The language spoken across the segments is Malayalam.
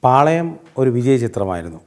പാളയം ഒരു വിജയ ചിത്രമായിരുന്നു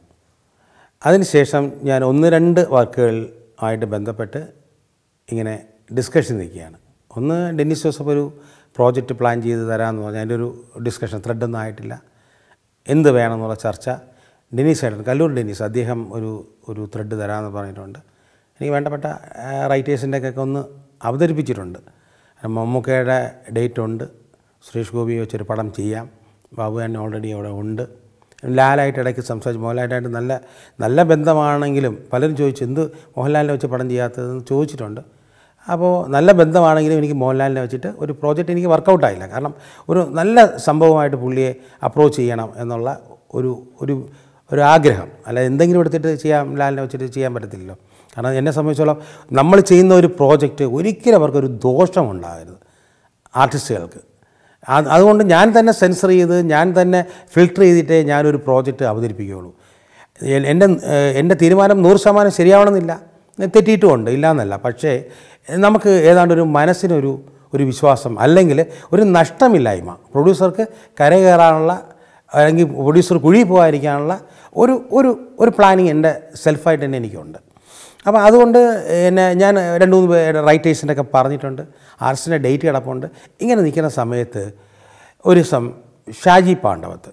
അതിനുശേഷം ഞാൻ ഒന്ന് രണ്ട് വർക്കുകൾ ആയിട്ട് ബന്ധപ്പെട്ട് ഇങ്ങനെ ഡിസ്കഷൻ നിൽക്കുകയാണ് ഒന്ന് ഡെന്നിസ് ജോസഫ് ഒരു പ്രോജക്റ്റ് പ്ലാൻ ചെയ്ത് തരാമെന്ന് പറഞ്ഞാൽ അതിൻ്റെ ഒരു ഡിസ്കഷൻ ത്രെഡൊന്നും ആയിട്ടില്ല എന്ത് വേണമെന്നുള്ള ചർച്ച ഡെന്നീസ് ആയിട്ട് കല്ലൂർ ഡെന്നീസ് അദ്ദേഹം ഒരു ഒരു ത്രെഡ് തരാമെന്ന് പറഞ്ഞിട്ടുണ്ട് എനിക്ക് വേണ്ടപ്പെട്ട റൈറ്റേഴ്സിൻ്റെ ഒക്കെ ഒന്ന് അവതരിപ്പിച്ചിട്ടുണ്ട് മമ്മൂക്കയുടെ ഡേറ്റ് ഉണ്ട് സുരേഷ് ഗോപി വെച്ചൊരു പടം ചെയ്യാം ബാബു തന്നെ ഓൾറെഡി അവിടെ ഉണ്ട് ലാലായിട്ട് ഇടയ്ക്ക് സംസാരിച്ചു മോഹൻലാലായിട്ട് നല്ല നല്ല ബന്ധമാണെങ്കിലും പലരും ചോദിച്ചു എന്ത് മോഹൻലാലിനെ വെച്ച് പടം ചെയ്യാത്തതെന്ന് ചോദിച്ചിട്ടുണ്ട് അപ്പോൾ നല്ല ബന്ധമാണെങ്കിലും എനിക്ക് മോഹൻലാലിനെ വെച്ചിട്ട് ഒരു പ്രോജക്റ്റ് എനിക്ക് വർക്കൗട്ടായില്ല കാരണം ഒരു നല്ല സംഭവമായിട്ട് പുള്ളിയെ അപ്രോച്ച് ചെയ്യണം എന്നുള്ള ഒരു ഒരു ഒരു ആഗ്രഹം അല്ല എന്തെങ്കിലും എടുത്തിട്ട് ചെയ്യാം ലാലിനെ വെച്ചിട്ട് ചെയ്യാൻ പറ്റത്തില്ലല്ലോ കാരണം എന്നെ സംബന്ധിച്ചോളം നമ്മൾ ചെയ്യുന്ന ഒരു പ്രോജക്റ്റ് ഒരിക്കലും അവർക്കൊരു ദോഷമുണ്ടാകരുത് ആർട്ടിസ്റ്റുകൾക്ക് അത് അതുകൊണ്ട് ഞാൻ തന്നെ സെൻസർ ചെയ്ത് ഞാൻ തന്നെ ഫിൽട്ടർ ചെയ്തിട്ടേ ഞാനൊരു പ്രോജക്റ്റ് അവതരിപ്പിക്കുകയുള്ളൂ എ- എൻ്റെ ഏഹ്, എൻ്റെ തീരുമാനം നൂറ് ശതമാനം ശരിയാവണമെന്നില്ല തെറ്റിയിട്ടുമുണ്ട് ഇല്ല എന്നല്ല പക്ഷേ നമുക്ക് ഏതാണ്ട് ഒരു മനസ്സിനൊരു ഒരു വിശ്വാസം അല്ലെങ്കിൽ ഒരു നഷ്ടമില്ലായ്മ പ്രൊഡ്യൂസർക്ക് കരകയറാനുള്ള അല്ലെങ്കിൽ പ്രൊഡ്യൂസർ കുഴി പോകാതിരിക്കാനുള്ള ഒരു ഒരു ഒരു പ്ലാനിങ് എൻ്റെ സെൽഫായിട്ട് തന്നെ എനിക്കുണ്ട് അപ്പോൾ അതുകൊണ്ട് എന്നെ ഞാൻ രണ്ട് മൂന്ന് പേരുടെ റൈറ്റേഴ്സിൻ്റെ ഒക്കെ പറഞ്ഞിട്ടുണ്ട് ആർട്സിൻ്റെ ഡേറ്റ് കിടപ്പുണ്ട് ഇങ്ങനെ നിൽക്കുന്ന സമയത്ത് ഒരു ദിവസം ഷാജി പാണ്ഡവത്ത്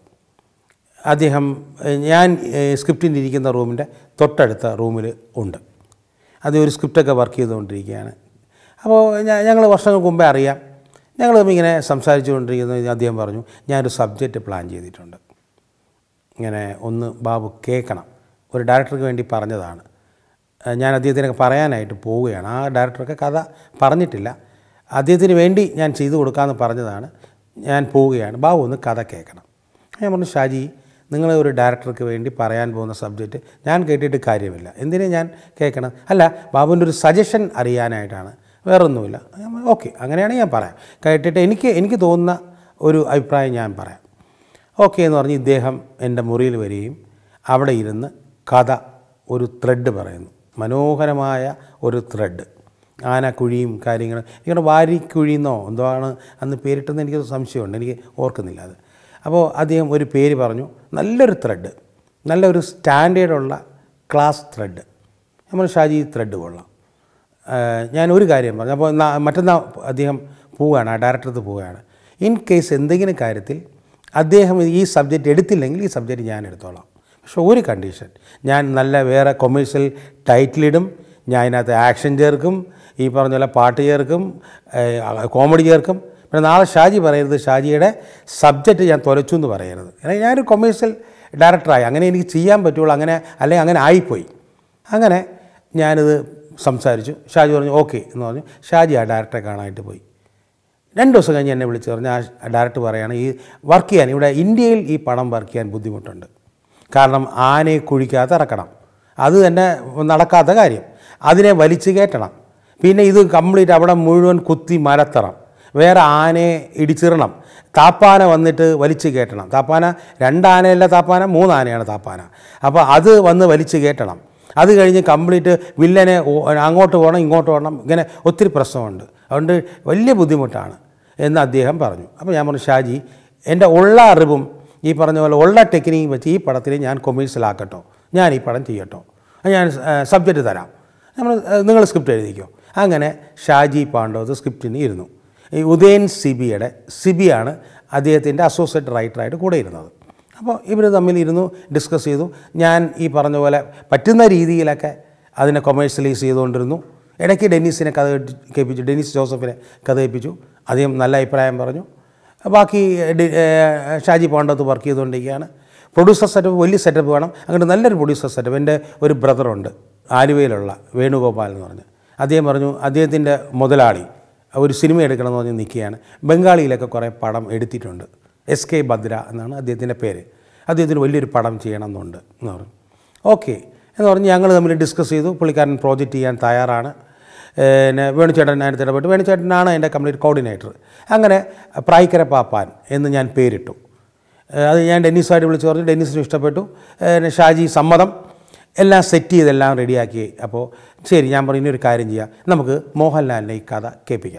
അദ്ദേഹം ഏഹ്, ഞാൻ സ്ക്രിപ്റ്റിൻ്റെ ഇരിക്കുന്ന റൂമിൻ്റെ തൊട്ടടുത്ത റൂമിൽ ഉണ്ട് അത് ഒരു സ്ക്രിപ്റ്റൊക്കെ വർക്ക് ചെയ്തുകൊണ്ടിരിക്കുകയാണ് അപ്പോൾ ഞങ്ങൾ വർഷങ്ങൾക്ക് മുമ്പേ അറിയാം ഞങ്ങൾ തമ്മിൽ ഇങ്ങനെ സംസാരിച്ചുകൊണ്ടിരിക്കുന്ന അദ്ദേഹം പറഞ്ഞു ഞാനൊരു സബ്ജക്റ്റ് പ്ലാൻ ചെയ്തിട്ടുണ്ട് ഇങ്ങനെ ഒന്ന് ബാബു കേൾക്കണം ഒരു ഡയറക്ടർക്ക് വേണ്ടി പറഞ്ഞതാണ് ഏഹ് ഞാൻ അദ്ദേഹത്തിനൊക്കെ പറയാനായിട്ട് പോവുകയാണ് ആ ഡയറക്ടർക്ക് കഥ പറഞ്ഞിട്ടില്ല അദ്ദേഹത്തിന് വേണ്ടി ഞാൻ ചെയ്തു കൊടുക്കാമെന്ന് പറഞ്ഞതാണ് ഞാൻ പോവുകയാണ് ബാബു ഒന്ന് കഥ കേൾക്കണം ഞാൻ പറഞ്ഞു ഷാജി നിങ്ങൾ ഒരു ഡയറക്ടർക്ക് വേണ്ടി പറയാൻ പോകുന്ന സബ്ജക്റ്റ് ഞാൻ കേട്ടിട്ട് കാര്യമില്ല എന്തിനു ഞാൻ കേൾക്കണം അല്ല ബാബുവിൻ്റെ ഒരു സജഷൻ അറിയാനായിട്ടാണ് വേറൊന്നുമില്ല ഓക്കെ അങ്ങനെയാണെങ്കിൽ ഞാൻ പറയാം കേട്ടിട്ട് എനിക്ക് എനിക്ക് തോന്നുന്ന ഒരു അഭിപ്രായം ഞാൻ പറയാം ഓക്കെ എന്ന് പറഞ്ഞ് ഇദ്ദേഹം എൻ്റെ മുറിയിൽ വരികയും അവിടെ ഇരുന്ന് കഥ ഒരു ത്രെഡ് പറയുന്നു മനോഹരമായ ഒരു ത്രെഡ് ആനക്കുഴിയും കാര്യങ്ങളും എനിക്കവിടെ വാരിക്കുഴിന്നോ എന്തോ ആണ് അന്ന് പേരിട്ടെന്ന് എനിക്ക് സംശയമുണ്ട് എനിക്ക് ഓർക്കുന്നില്ല അത് അപ്പോൾ അദ്ദേഹം ഒരു പേര് പറഞ്ഞു നല്ലൊരു ത്രെഡ് നല്ലൊരു സ്റ്റാൻഡേർഡുള്ള ക്ലാസ് ത്രെഡ് നമ്മൾ ഷാജി ത്രെഡ് കൊള്ളാം ഏഹ് ഞാൻ ഒരു കാര്യം പറഞ്ഞു അപ്പോൾ നാ- മറ്റന്നാൾ അദ്ദേഹം പോവുകയാണ് ആ ഡയറക്ടർക്ക് പോവുകയാണ് ഇൻ കേസ് എന്തെങ്കിലും കാര്യത്തിൽ അദ്ദേഹം ഈ സബ്ജക്റ്റ് എടുത്തില്ലെങ്കിൽ ഈ സബ്ജക്റ്റ് ഞാൻ എടുത്തോളാം പക്ഷെ ഒരു കണ്ടീഷൻ ഞാൻ നല്ല വേറെ കൊമേഴ്ഷ്യൽ ടൈറ്റിലിടും ഞാൻ അതിനകത്ത് ആക്ഷൻ ചേർക്കും ഈ പറഞ്ഞ പോലെ പാട്ട് ചേർക്കും ഏഹ് കോമഡി ചേർക്കും പിന്നെ നാളെ ഷാജി പറയരുത് ഷാജിയുടെ സബ്ജക്റ്റ് ഞാൻ തുലച്ചു എന്ന് പറയരുത് കാരണം ഞാനൊരു കൊമേഴ്ഷ്യൽ ഡയറക്ടറായി അങ്ങനെ എനിക്ക് ചെയ്യാൻ പറ്റുള്ളൂ അങ്ങനെ അല്ലെങ്കിൽ അങ്ങനെ ആയിപ്പോയി അങ്ങനെ ഞാനിത് സംസാരിച്ചു ഷാജി പറഞ്ഞു ഓക്കെ എന്ന് പറഞ്ഞു ഷാജി ആ ഡയറക്ടറെ കാണാനായിട്ട് പോയി രണ്ട് ദിവസം കഴിഞ്ഞ് എന്നെ വിളിച്ച് പറഞ്ഞ് ആ ഡയറക്ടർ പറയുകയാണ് ഈ വർക്ക് ചെയ്യാൻ ഇവിടെ ഇന്ത്യയിൽ ഈ പണം വർക്ക് ചെയ്യാൻ ബുദ്ധിമുട്ടുണ്ട് കാരണം ആനയെ കുഴിക്കകത്ത് ഇറക്കണം അത് തന്നെ നടക്കാത്ത കാര്യം അതിനെ വലിച്ചു കയറ്റണം പിന്നെ ഇത് കംപ്ലീറ്റ് അവിടെ മുഴുവൻ കുത്തി മരത്തണം വേറെ ആനയെ ഇടിച്ചിറണം താപ്പാന വന്നിട്ട് വലിച്ചു കയറ്റണം താപ്പാന രണ്ടാനയല്ല താപ്പാന മൂന്നാനയാണ് താപ്പാന അപ്പോൾ അത് വന്ന് വലിച്ചു കയറ്റണം അത് കഴിഞ്ഞ് കംപ്ലീറ്റ് വില്ലനെ ഓ- അങ്ങോട്ട് പോകണം ഇങ്ങോട്ട് പോകണം ഇങ്ങനെ ഒത്തിരി പ്രശ്നമുണ്ട് അതുകൊണ്ട് വലിയ ബുദ്ധിമുട്ടാണ് എന്ന് അദ്ദേഹം പറഞ്ഞു അപ്പോൾ ഞാൻ പറഞ്ഞു ഷാജി എൻ്റെ ഉള്ള അറിവും ഈ പറഞ്ഞ പോലെ ഉള്ള ടെക്നിക്കും വെച്ച് ഈ പടത്തിൽ ഞാൻ കൊമേഴ്സ്യലാക്കട്ടോ ഞാൻ ഈ പടം ചെയ്യട്ടോ ഞാൻ സബ്ജക്റ്റ് തരാം നമ്മൾ നിങ്ങൾ സ്ക്രിപ്റ്റ് എഴുതിക്കോ അങ്ങനെ ഷാജി പാണ്ഡവത്ത് സ്ക്രിപ്റ്റിന് ഇരുന്നു ഈ ഉദയൻ സിബിയുടെ സിബിയാണ് അദ്ദേഹത്തിൻ്റെ അസോസിയേറ്റ് റൈറ്ററായിട്ട് കൂടെ ഇരുന്നത് അപ്പോൾ ഇവർ തമ്മിൽ ഇരുന്നു ഡിസ്കസ് ചെയ്തു ഞാൻ ഈ പറഞ്ഞ പോലെ പറ്റുന്ന രീതിയിലൊക്കെ അതിനെ കൊമേഴ്സ്യലൈസ് ചെയ്തുകൊണ്ടിരുന്നു ഇടയ്ക്ക് ഡെന്നീസിനെ കഥ കേട്ടി- കേൾപ്പിച്ചു ഡെന്നീസ് ജോസഫിനെ കഥ കേൾപ്പിച്ചു അദ്ദേഹം നല്ല അഭിപ്രായം പറഞ്ഞു ബാക്കി ഡി- ഏഹ് ഷാജി പോണ്ടത്ത് വർക്ക് ചെയ്തുകൊണ്ടിരിക്കുകയാണ് പ്രൊഡ്യൂസർ സെറ്റപ്പ് വലിയ സെറ്റപ്പ് വേണം അങ്ങനെ നല്ലൊരു പ്രൊഡ്യൂസർ സെറ്റപ്പ് എൻ്റെ ഒരു ബ്രദറുണ്ട് ആലുവയിലുള്ള വേണുഗോപാൽ എന്ന് പറഞ്ഞ് അദ്ദേഹം പറഞ്ഞു അദ്ദേഹത്തിൻ്റെ മുതലാളി ഒരു സിനിമ എടുക്കണമെന്ന് പറഞ്ഞ് നിൽക്കുകയാണ് ബംഗാളിയിലൊക്കെ കുറേ പടം എടുത്തിട്ടുണ്ട് എസ് കെ ഭദ്ര എന്നാണ് അദ്ദേഹത്തിൻ്റെ പേര് അദ്ദേഹത്തിന് വലിയൊരു പടം ചെയ്യണമെന്നുണ്ട് എന്ന് പറഞ്ഞു ഓക്കെ എന്ന് പറഞ്ഞ് ഞങ്ങൾ തമ്മിൽ ഡിസ്കസ് ചെയ്തു പുള്ളിക്കാരൻ പ്രോജക്റ്റ് ചെയ്യാൻ തയ്യാറാണ് പിന്നെ വേണുചേട്ടൻ അതിനകത്ത് ഇടപെട്ട് വേണുചേട്ടനാണ് എൻ്റെ കംപ്ലീറ്റ് കോർഡിനേറ്റർ അങ്ങനെ പ്രായിക്കര പാപ്പാൻ എന്ന് ഞാൻ പേരിട്ടു ഏഹ് അത് ഞാൻ ഡെന്നീസുമായിട്ട് വിളിച്ച് പറഞ്ഞു ഡെന്നീസിന് ഇഷ്ടപ്പെട്ടു ഏഹ് ഷാജി സമ്മതം എല്ലാം സെറ്റ് ചെയ്തെല്ലാം റെഡിയാക്കി അപ്പോൾ ശരി ഞാൻ പറഞ്ഞു ഇനി ഒരു കാര്യം ചെയ്യാം നമുക്ക് മോഹൻലാലിനെ ഈ കഥ കേൾപ്പിക്കാം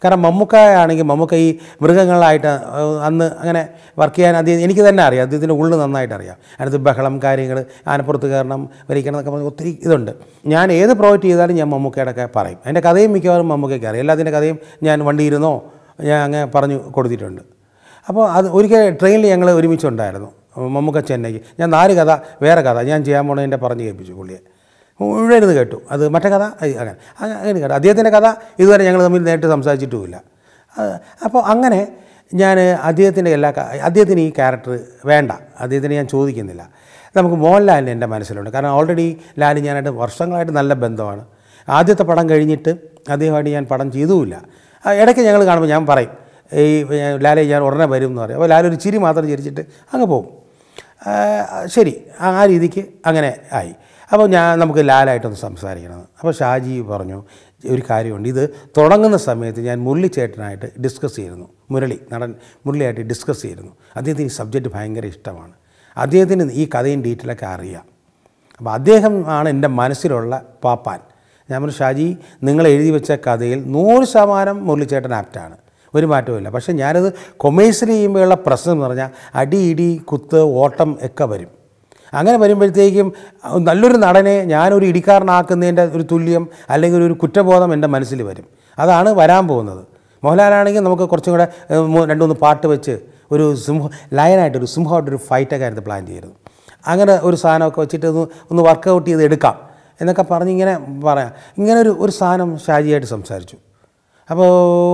കാരണം മമ്മൂക്ക ആണെങ്കിൽ മമ്മൂക്ക ഈ മൃഗങ്ങളായിട്ട് ഏഹ്, അന്ന് അങ്ങനെ വർക്ക് ചെയ്യാൻ അദ്ദേഹം എനിക്ക് തന്നെ അറിയാം അദ്ദേഹത്തിൻ്റെ ഉള്ളു നന്നായിട്ട് അറിയാം അതിനകത്ത് ബഹളം കാര്യങ്ങൾ ആനപ്പുറത്ത് കയറണം വലിക്കണം എന്നൊക്കെ പറഞ്ഞ് ഒത്തിരി ഇതുണ്ട് ഞാൻ ഏത് പ്രോജക്റ്റ് ചെയ്താലും ഞാൻ മമ്മൂക്കയുടെ ഒക്കെ പറയും അതിൻ്റെ കഥയും മിക്കവാറും മമ്മൂക്കയ്ക്ക് അറിയാം എല്ലാത്തിൻ്റെ കഥയും ഞാൻ വണ്ടിയിരുന്നോ ഞാൻ അങ്ങനെ പറഞ്ഞു കൊടുത്തിട്ടുണ്ട് അപ്പോൾ അത് ഒരിക്കൽ ട്രെയിനിൽ ഞങ്ങൾ ഒരുമിച്ചുണ്ടായിരുന്നു മമ്മൂക്ക ചെന്നൈക്ക് ഞാൻ നാല് കഥ വേറെ കഥ ഞാൻ ചെയ്യാൻ പോണതിൻ്റെ പറഞ്ഞു കേൾപ്പിച്ചു പുള്ളിയെ മുഴുവൻ കേട്ടു അത് മറ്റേ കഥ അത് അങ്ങനെ അങ്ങ- അങ്ങനെ കേട്ടു അദ്ദേഹത്തിൻ്റെ കഥ ഇതുവരെ ഞങ്ങൾ തമ്മിൽ നേരിട്ട് സംസാരിച്ചിട്ടുമില്ല അത് അപ്പോൾ അങ്ങനെ ഞാൻ അദ്ദേഹത്തിൻ്റെ എല്ലാ ക- അദ്ദേഹത്തിന് ഈ ക്യാരക്ടർ വേണ്ട അദ്ദേഹത്തിന് ഞാൻ ചോദിക്കുന്നില്ല നമുക്ക് മോഹൻലാലിന് എൻ്റെ മനസ്സിലുണ്ട് കാരണം ഓൾറെഡി ലാൽ ഞാനായിട്ട് വർഷങ്ങളായിട്ട് നല്ല ബന്ധമാണ് ആദ്യത്തെ പടം കഴിഞ്ഞിട്ട് അദ്ദേഹമായിട്ട് ഞാൻ പടം ചെയ്തുമില്ല ആ, ഇടയ്ക്ക് ഞങ്ങൾ കാണുമ്പോൾ ഞാൻ പറയും ഈ ഞാൻ- ലാലെ ഞാൻ ഉടനെ വരും എന്ന് പറയും അപ്പോൾ ലാലൊരു ചിരി മാത്രം ചിരിച്ചിട്ട് അങ്ങ് പോകും ആ, ശരി ആ ആ രീതിക്ക് അങ്ങനെ ആയി അപ്പോൾ ഞാൻ നമുക്ക് ലാലായിട്ടൊന്ന് സംസാരിക്കണം അപ്പോൾ ഷാജി പറഞ്ഞു ഒരു കാര്യമുണ്ട് ഇത് തുടങ്ങുന്ന സമയത്ത് ഞാൻ മുരളിച്ചേട്ടനായിട്ട് ഡിസ്കസ് ചെയ്തിരുന്നു മുരളി നടൻ മുരളിയായിട്ട് ഡിസ്കസ് ചെയ്തിരുന്നു അദ്ദേഹത്തിന് ഈ സബ്ജക്റ്റ് ഭയങ്കര ഇഷ്ടമാണ് അദ്ദേഹത്തിന് ഈ കഥയും ഡീറ്റെയിലൊക്കെ അറിയാം അപ്പോൾ അദ്ദേഹം ആണ് എൻ്റെ മനസ്സിലുള്ള പാപ്പാൻ ഞാൻ പറഞ്ഞു ഷാജി നിങ്ങൾ എഴുതി വെച്ച കഥയിൽ നൂറ് ശതമാനം മുരളിച്ചേട്ടൻ ആപ്റ്റാണ് ഒരു മാറ്റവുമില്ല പക്ഷേ ഞാനത് കൊമേഴ്സ്യൽ ചെയ്യുമ്പോഴുള്ള പ്രശ്നം എന്ന് പറഞ്ഞാൽ അടി ഇടി കുത്ത് ഓട്ടം ഒക്കെ വരും അങ്ങനെ വരുമ്പോഴത്തേക്കും നല്ലൊരു നടനെ ഞാനൊരു ഇടിക്കാരനാക്കുന്നതിൻ്റെ ഒരു തുല്യം അല്ലെങ്കിൽ ഒരു കുറ്റബോധം എൻ്റെ മനസ്സിൽ വരും അതാണ് വരാൻ പോകുന്നത് മോഹൻലാലാണെങ്കിൽ നമുക്ക് കുറച്ചും കൂടെ ഏഹ്, മൂ- രണ്ട് മൂന്ന് പാട്ട് വെച്ച് ഒരു സിംഹ ലയനായിട്ടൊരു സിംഹമായിട്ടൊരു ഫൈറ്റൊക്കെ ആയിരുന്നു പ്ലാൻ ചെയ്തത് അങ്ങനെ ഒരു സാധനമൊക്കെ വെച്ചിട്ട് ഒന്ന് ഒന്ന് വർക്കൗട്ട് ചെയ്ത് എടുക്കാം എന്നൊക്കെ പറഞ്ഞ് ഇങ്ങനെ പറയാം ഇങ്ങനെ ഒരു ഒരു സാധനം ഷാജിയായിട്ട് സംസാരിച്ചു അപ്പോൾ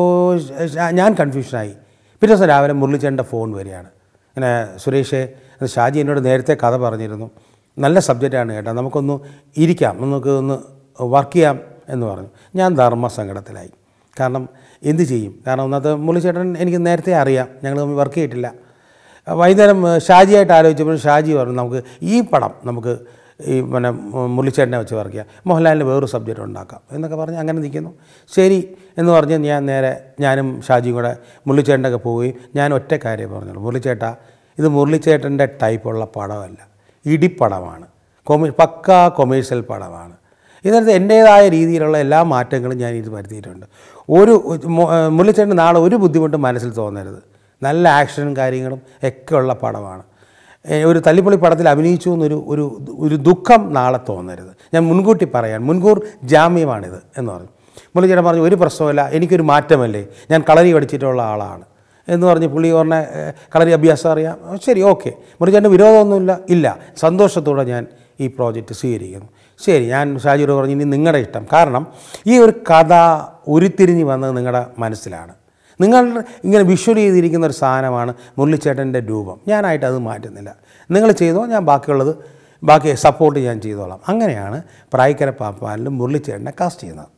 ഷ- ഞാൻ കൺഫ്യൂഷനായി പിറ്റേ ദിവസം രാവിലെ മുരളിച്ചേട്ടൻ്റെ ഫോൺ വരികയാണ് ഇങ്ങനെ സുരേഷ് ഇത് ഷാജി എന്നോട് നേരത്തെ കഥ പറഞ്ഞിരുന്നു നല്ല സബ്ജക്റ്റാണ് കേട്ടോ നമുക്കൊന്ന് ഇരിക്കാം നമുക്ക് ഒന്ന് വർക്ക് ചെയ്യാം എന്ന് പറഞ്ഞു ഞാൻ ധർമ്മസങ്കടത്തിലായി കാരണം എന്ത് ചെയ്യും കാരണം ഒന്നാമത്തെ മുരളിച്ചേട്ടൻ എനിക്ക് നേരത്തെ അറിയാം ഞങ്ങൾ തമ്മിൽ വർക്ക് ചെയ്തിട്ടില്ല വൈകുന്നേരം ഏഹ്, ഷാജിയായിട്ട് ആലോചിച്ചപ്പോൾ ഷാജി പറഞ്ഞു നമുക്ക് ഈ പടം നമുക്ക് ഈ പിന്നെ മുരളിച്ചേട്ടനെ വെച്ച് വർക്ക് ചെയ്യാം മോഹൻലാലിന് വേറൊരു സബ്ജക്റ്റ് ഉണ്ടാക്കാം എന്നൊക്കെ പറഞ്ഞ് അങ്ങനെ നിൽക്കുന്നു ശരി എന്ന് പറഞ്ഞ് ഞാൻ നേരെ ഞാനും ഷാജിയും കൂടെ മുരളിച്ചേട്ടൻ്റെ ഒക്കെ പോവുകയും ഞാൻ ഒറ്റ കാര്യം പറഞ്ഞുള്ളൂ മുരളിച്ചേട്ടാ ഇത് മുരളിച്ചേട്ടൻ്റെ ടൈപ്പുള്ള പടമല്ല ഇടിപ്പടമാണ് കൊമേ പക്കാ കൊമേഴ്ഷ്യൽ പടമാണ് ഇതിനകത്ത് എൻ്റേതായ രീതിയിലുള്ള എല്ലാ മാറ്റങ്ങളും ഞാൻ ഇത് വരുത്തിയിട്ടുണ്ട് ഒരു മു- ഏഹ് മുരളിച്ചേട്ടന് നാളെ ഒരു ബുദ്ധിമുട്ടും മനസ്സിൽ തോന്നരുത് നല്ല ആക്ഷനും കാര്യങ്ങളും ഒക്കെ ഉള്ള പടമാണ് ഏഹ് ഒരു തല്ലിപ്പൊളി പടത്തിൽ അഭിനയിച്ചു എന്നൊരു ഒരു ഒരു ദുഃഖം നാളെ തോന്നരുത് ഞാൻ മുൻകൂട്ടി പറയാൻ മുൻകൂർ ജാമ്യമാണിത് എന്ന് പറഞ്ഞു മുരളിച്ചേട്ടൻ പറഞ്ഞു ഒരു പ്രശ്നമില്ല എനിക്കൊരു മാറ്റമല്ലേ ഞാൻ കളരി പഠിച്ചിട്ടുള്ള ആളാണ് എന്ന് പറഞ്ഞ് പുള്ളി പറഞ്ഞ ഏഹ്, കളരി അഭ്യാസം അറിയാം ആ, ശരി ഓക്കെ മുരളിച്ചേട്ടൻ്റെ വിരോധമൊന്നുമില്ല ഇല്ല സന്തോഷത്തോടെ ഞാൻ ഈ പ്രോജക്റ്റ് സ്വീകരിക്കുന്നു ശരി ഞാൻ ഷാജിയോട് പറഞ്ഞു ഇനി നിങ്ങളുടെ ഇഷ്ടം കാരണം ഈ ഒരു കഥ ഉരുത്തിരിഞ്ഞ് വന്നത് നിങ്ങളുടെ മനസ്സിലാണ് നിങ്ങൾ ഇങ്ങനെ വിഷ്വൽ ചെയ്തിരിക്കുന്ന ഒരു സാധനമാണ് മുരളിച്ചേട്ടൻ്റെ രൂപം ഞാനായിട്ട് അത് മാറ്റുന്നില്ല നിങ്ങൾ ചെയ്തോ ഞാൻ ബാക്കിയുള്ളത് ബാക്കി സപ്പോർട്ട് ഞാൻ ചെയ്തോളാം അങ്ങനെയാണ് പ്രായിക്കര പാപ്പാനിലും മുരളിച്ചേട്ടനെ കാസ്റ്റ് ചെയ്യുന്നത്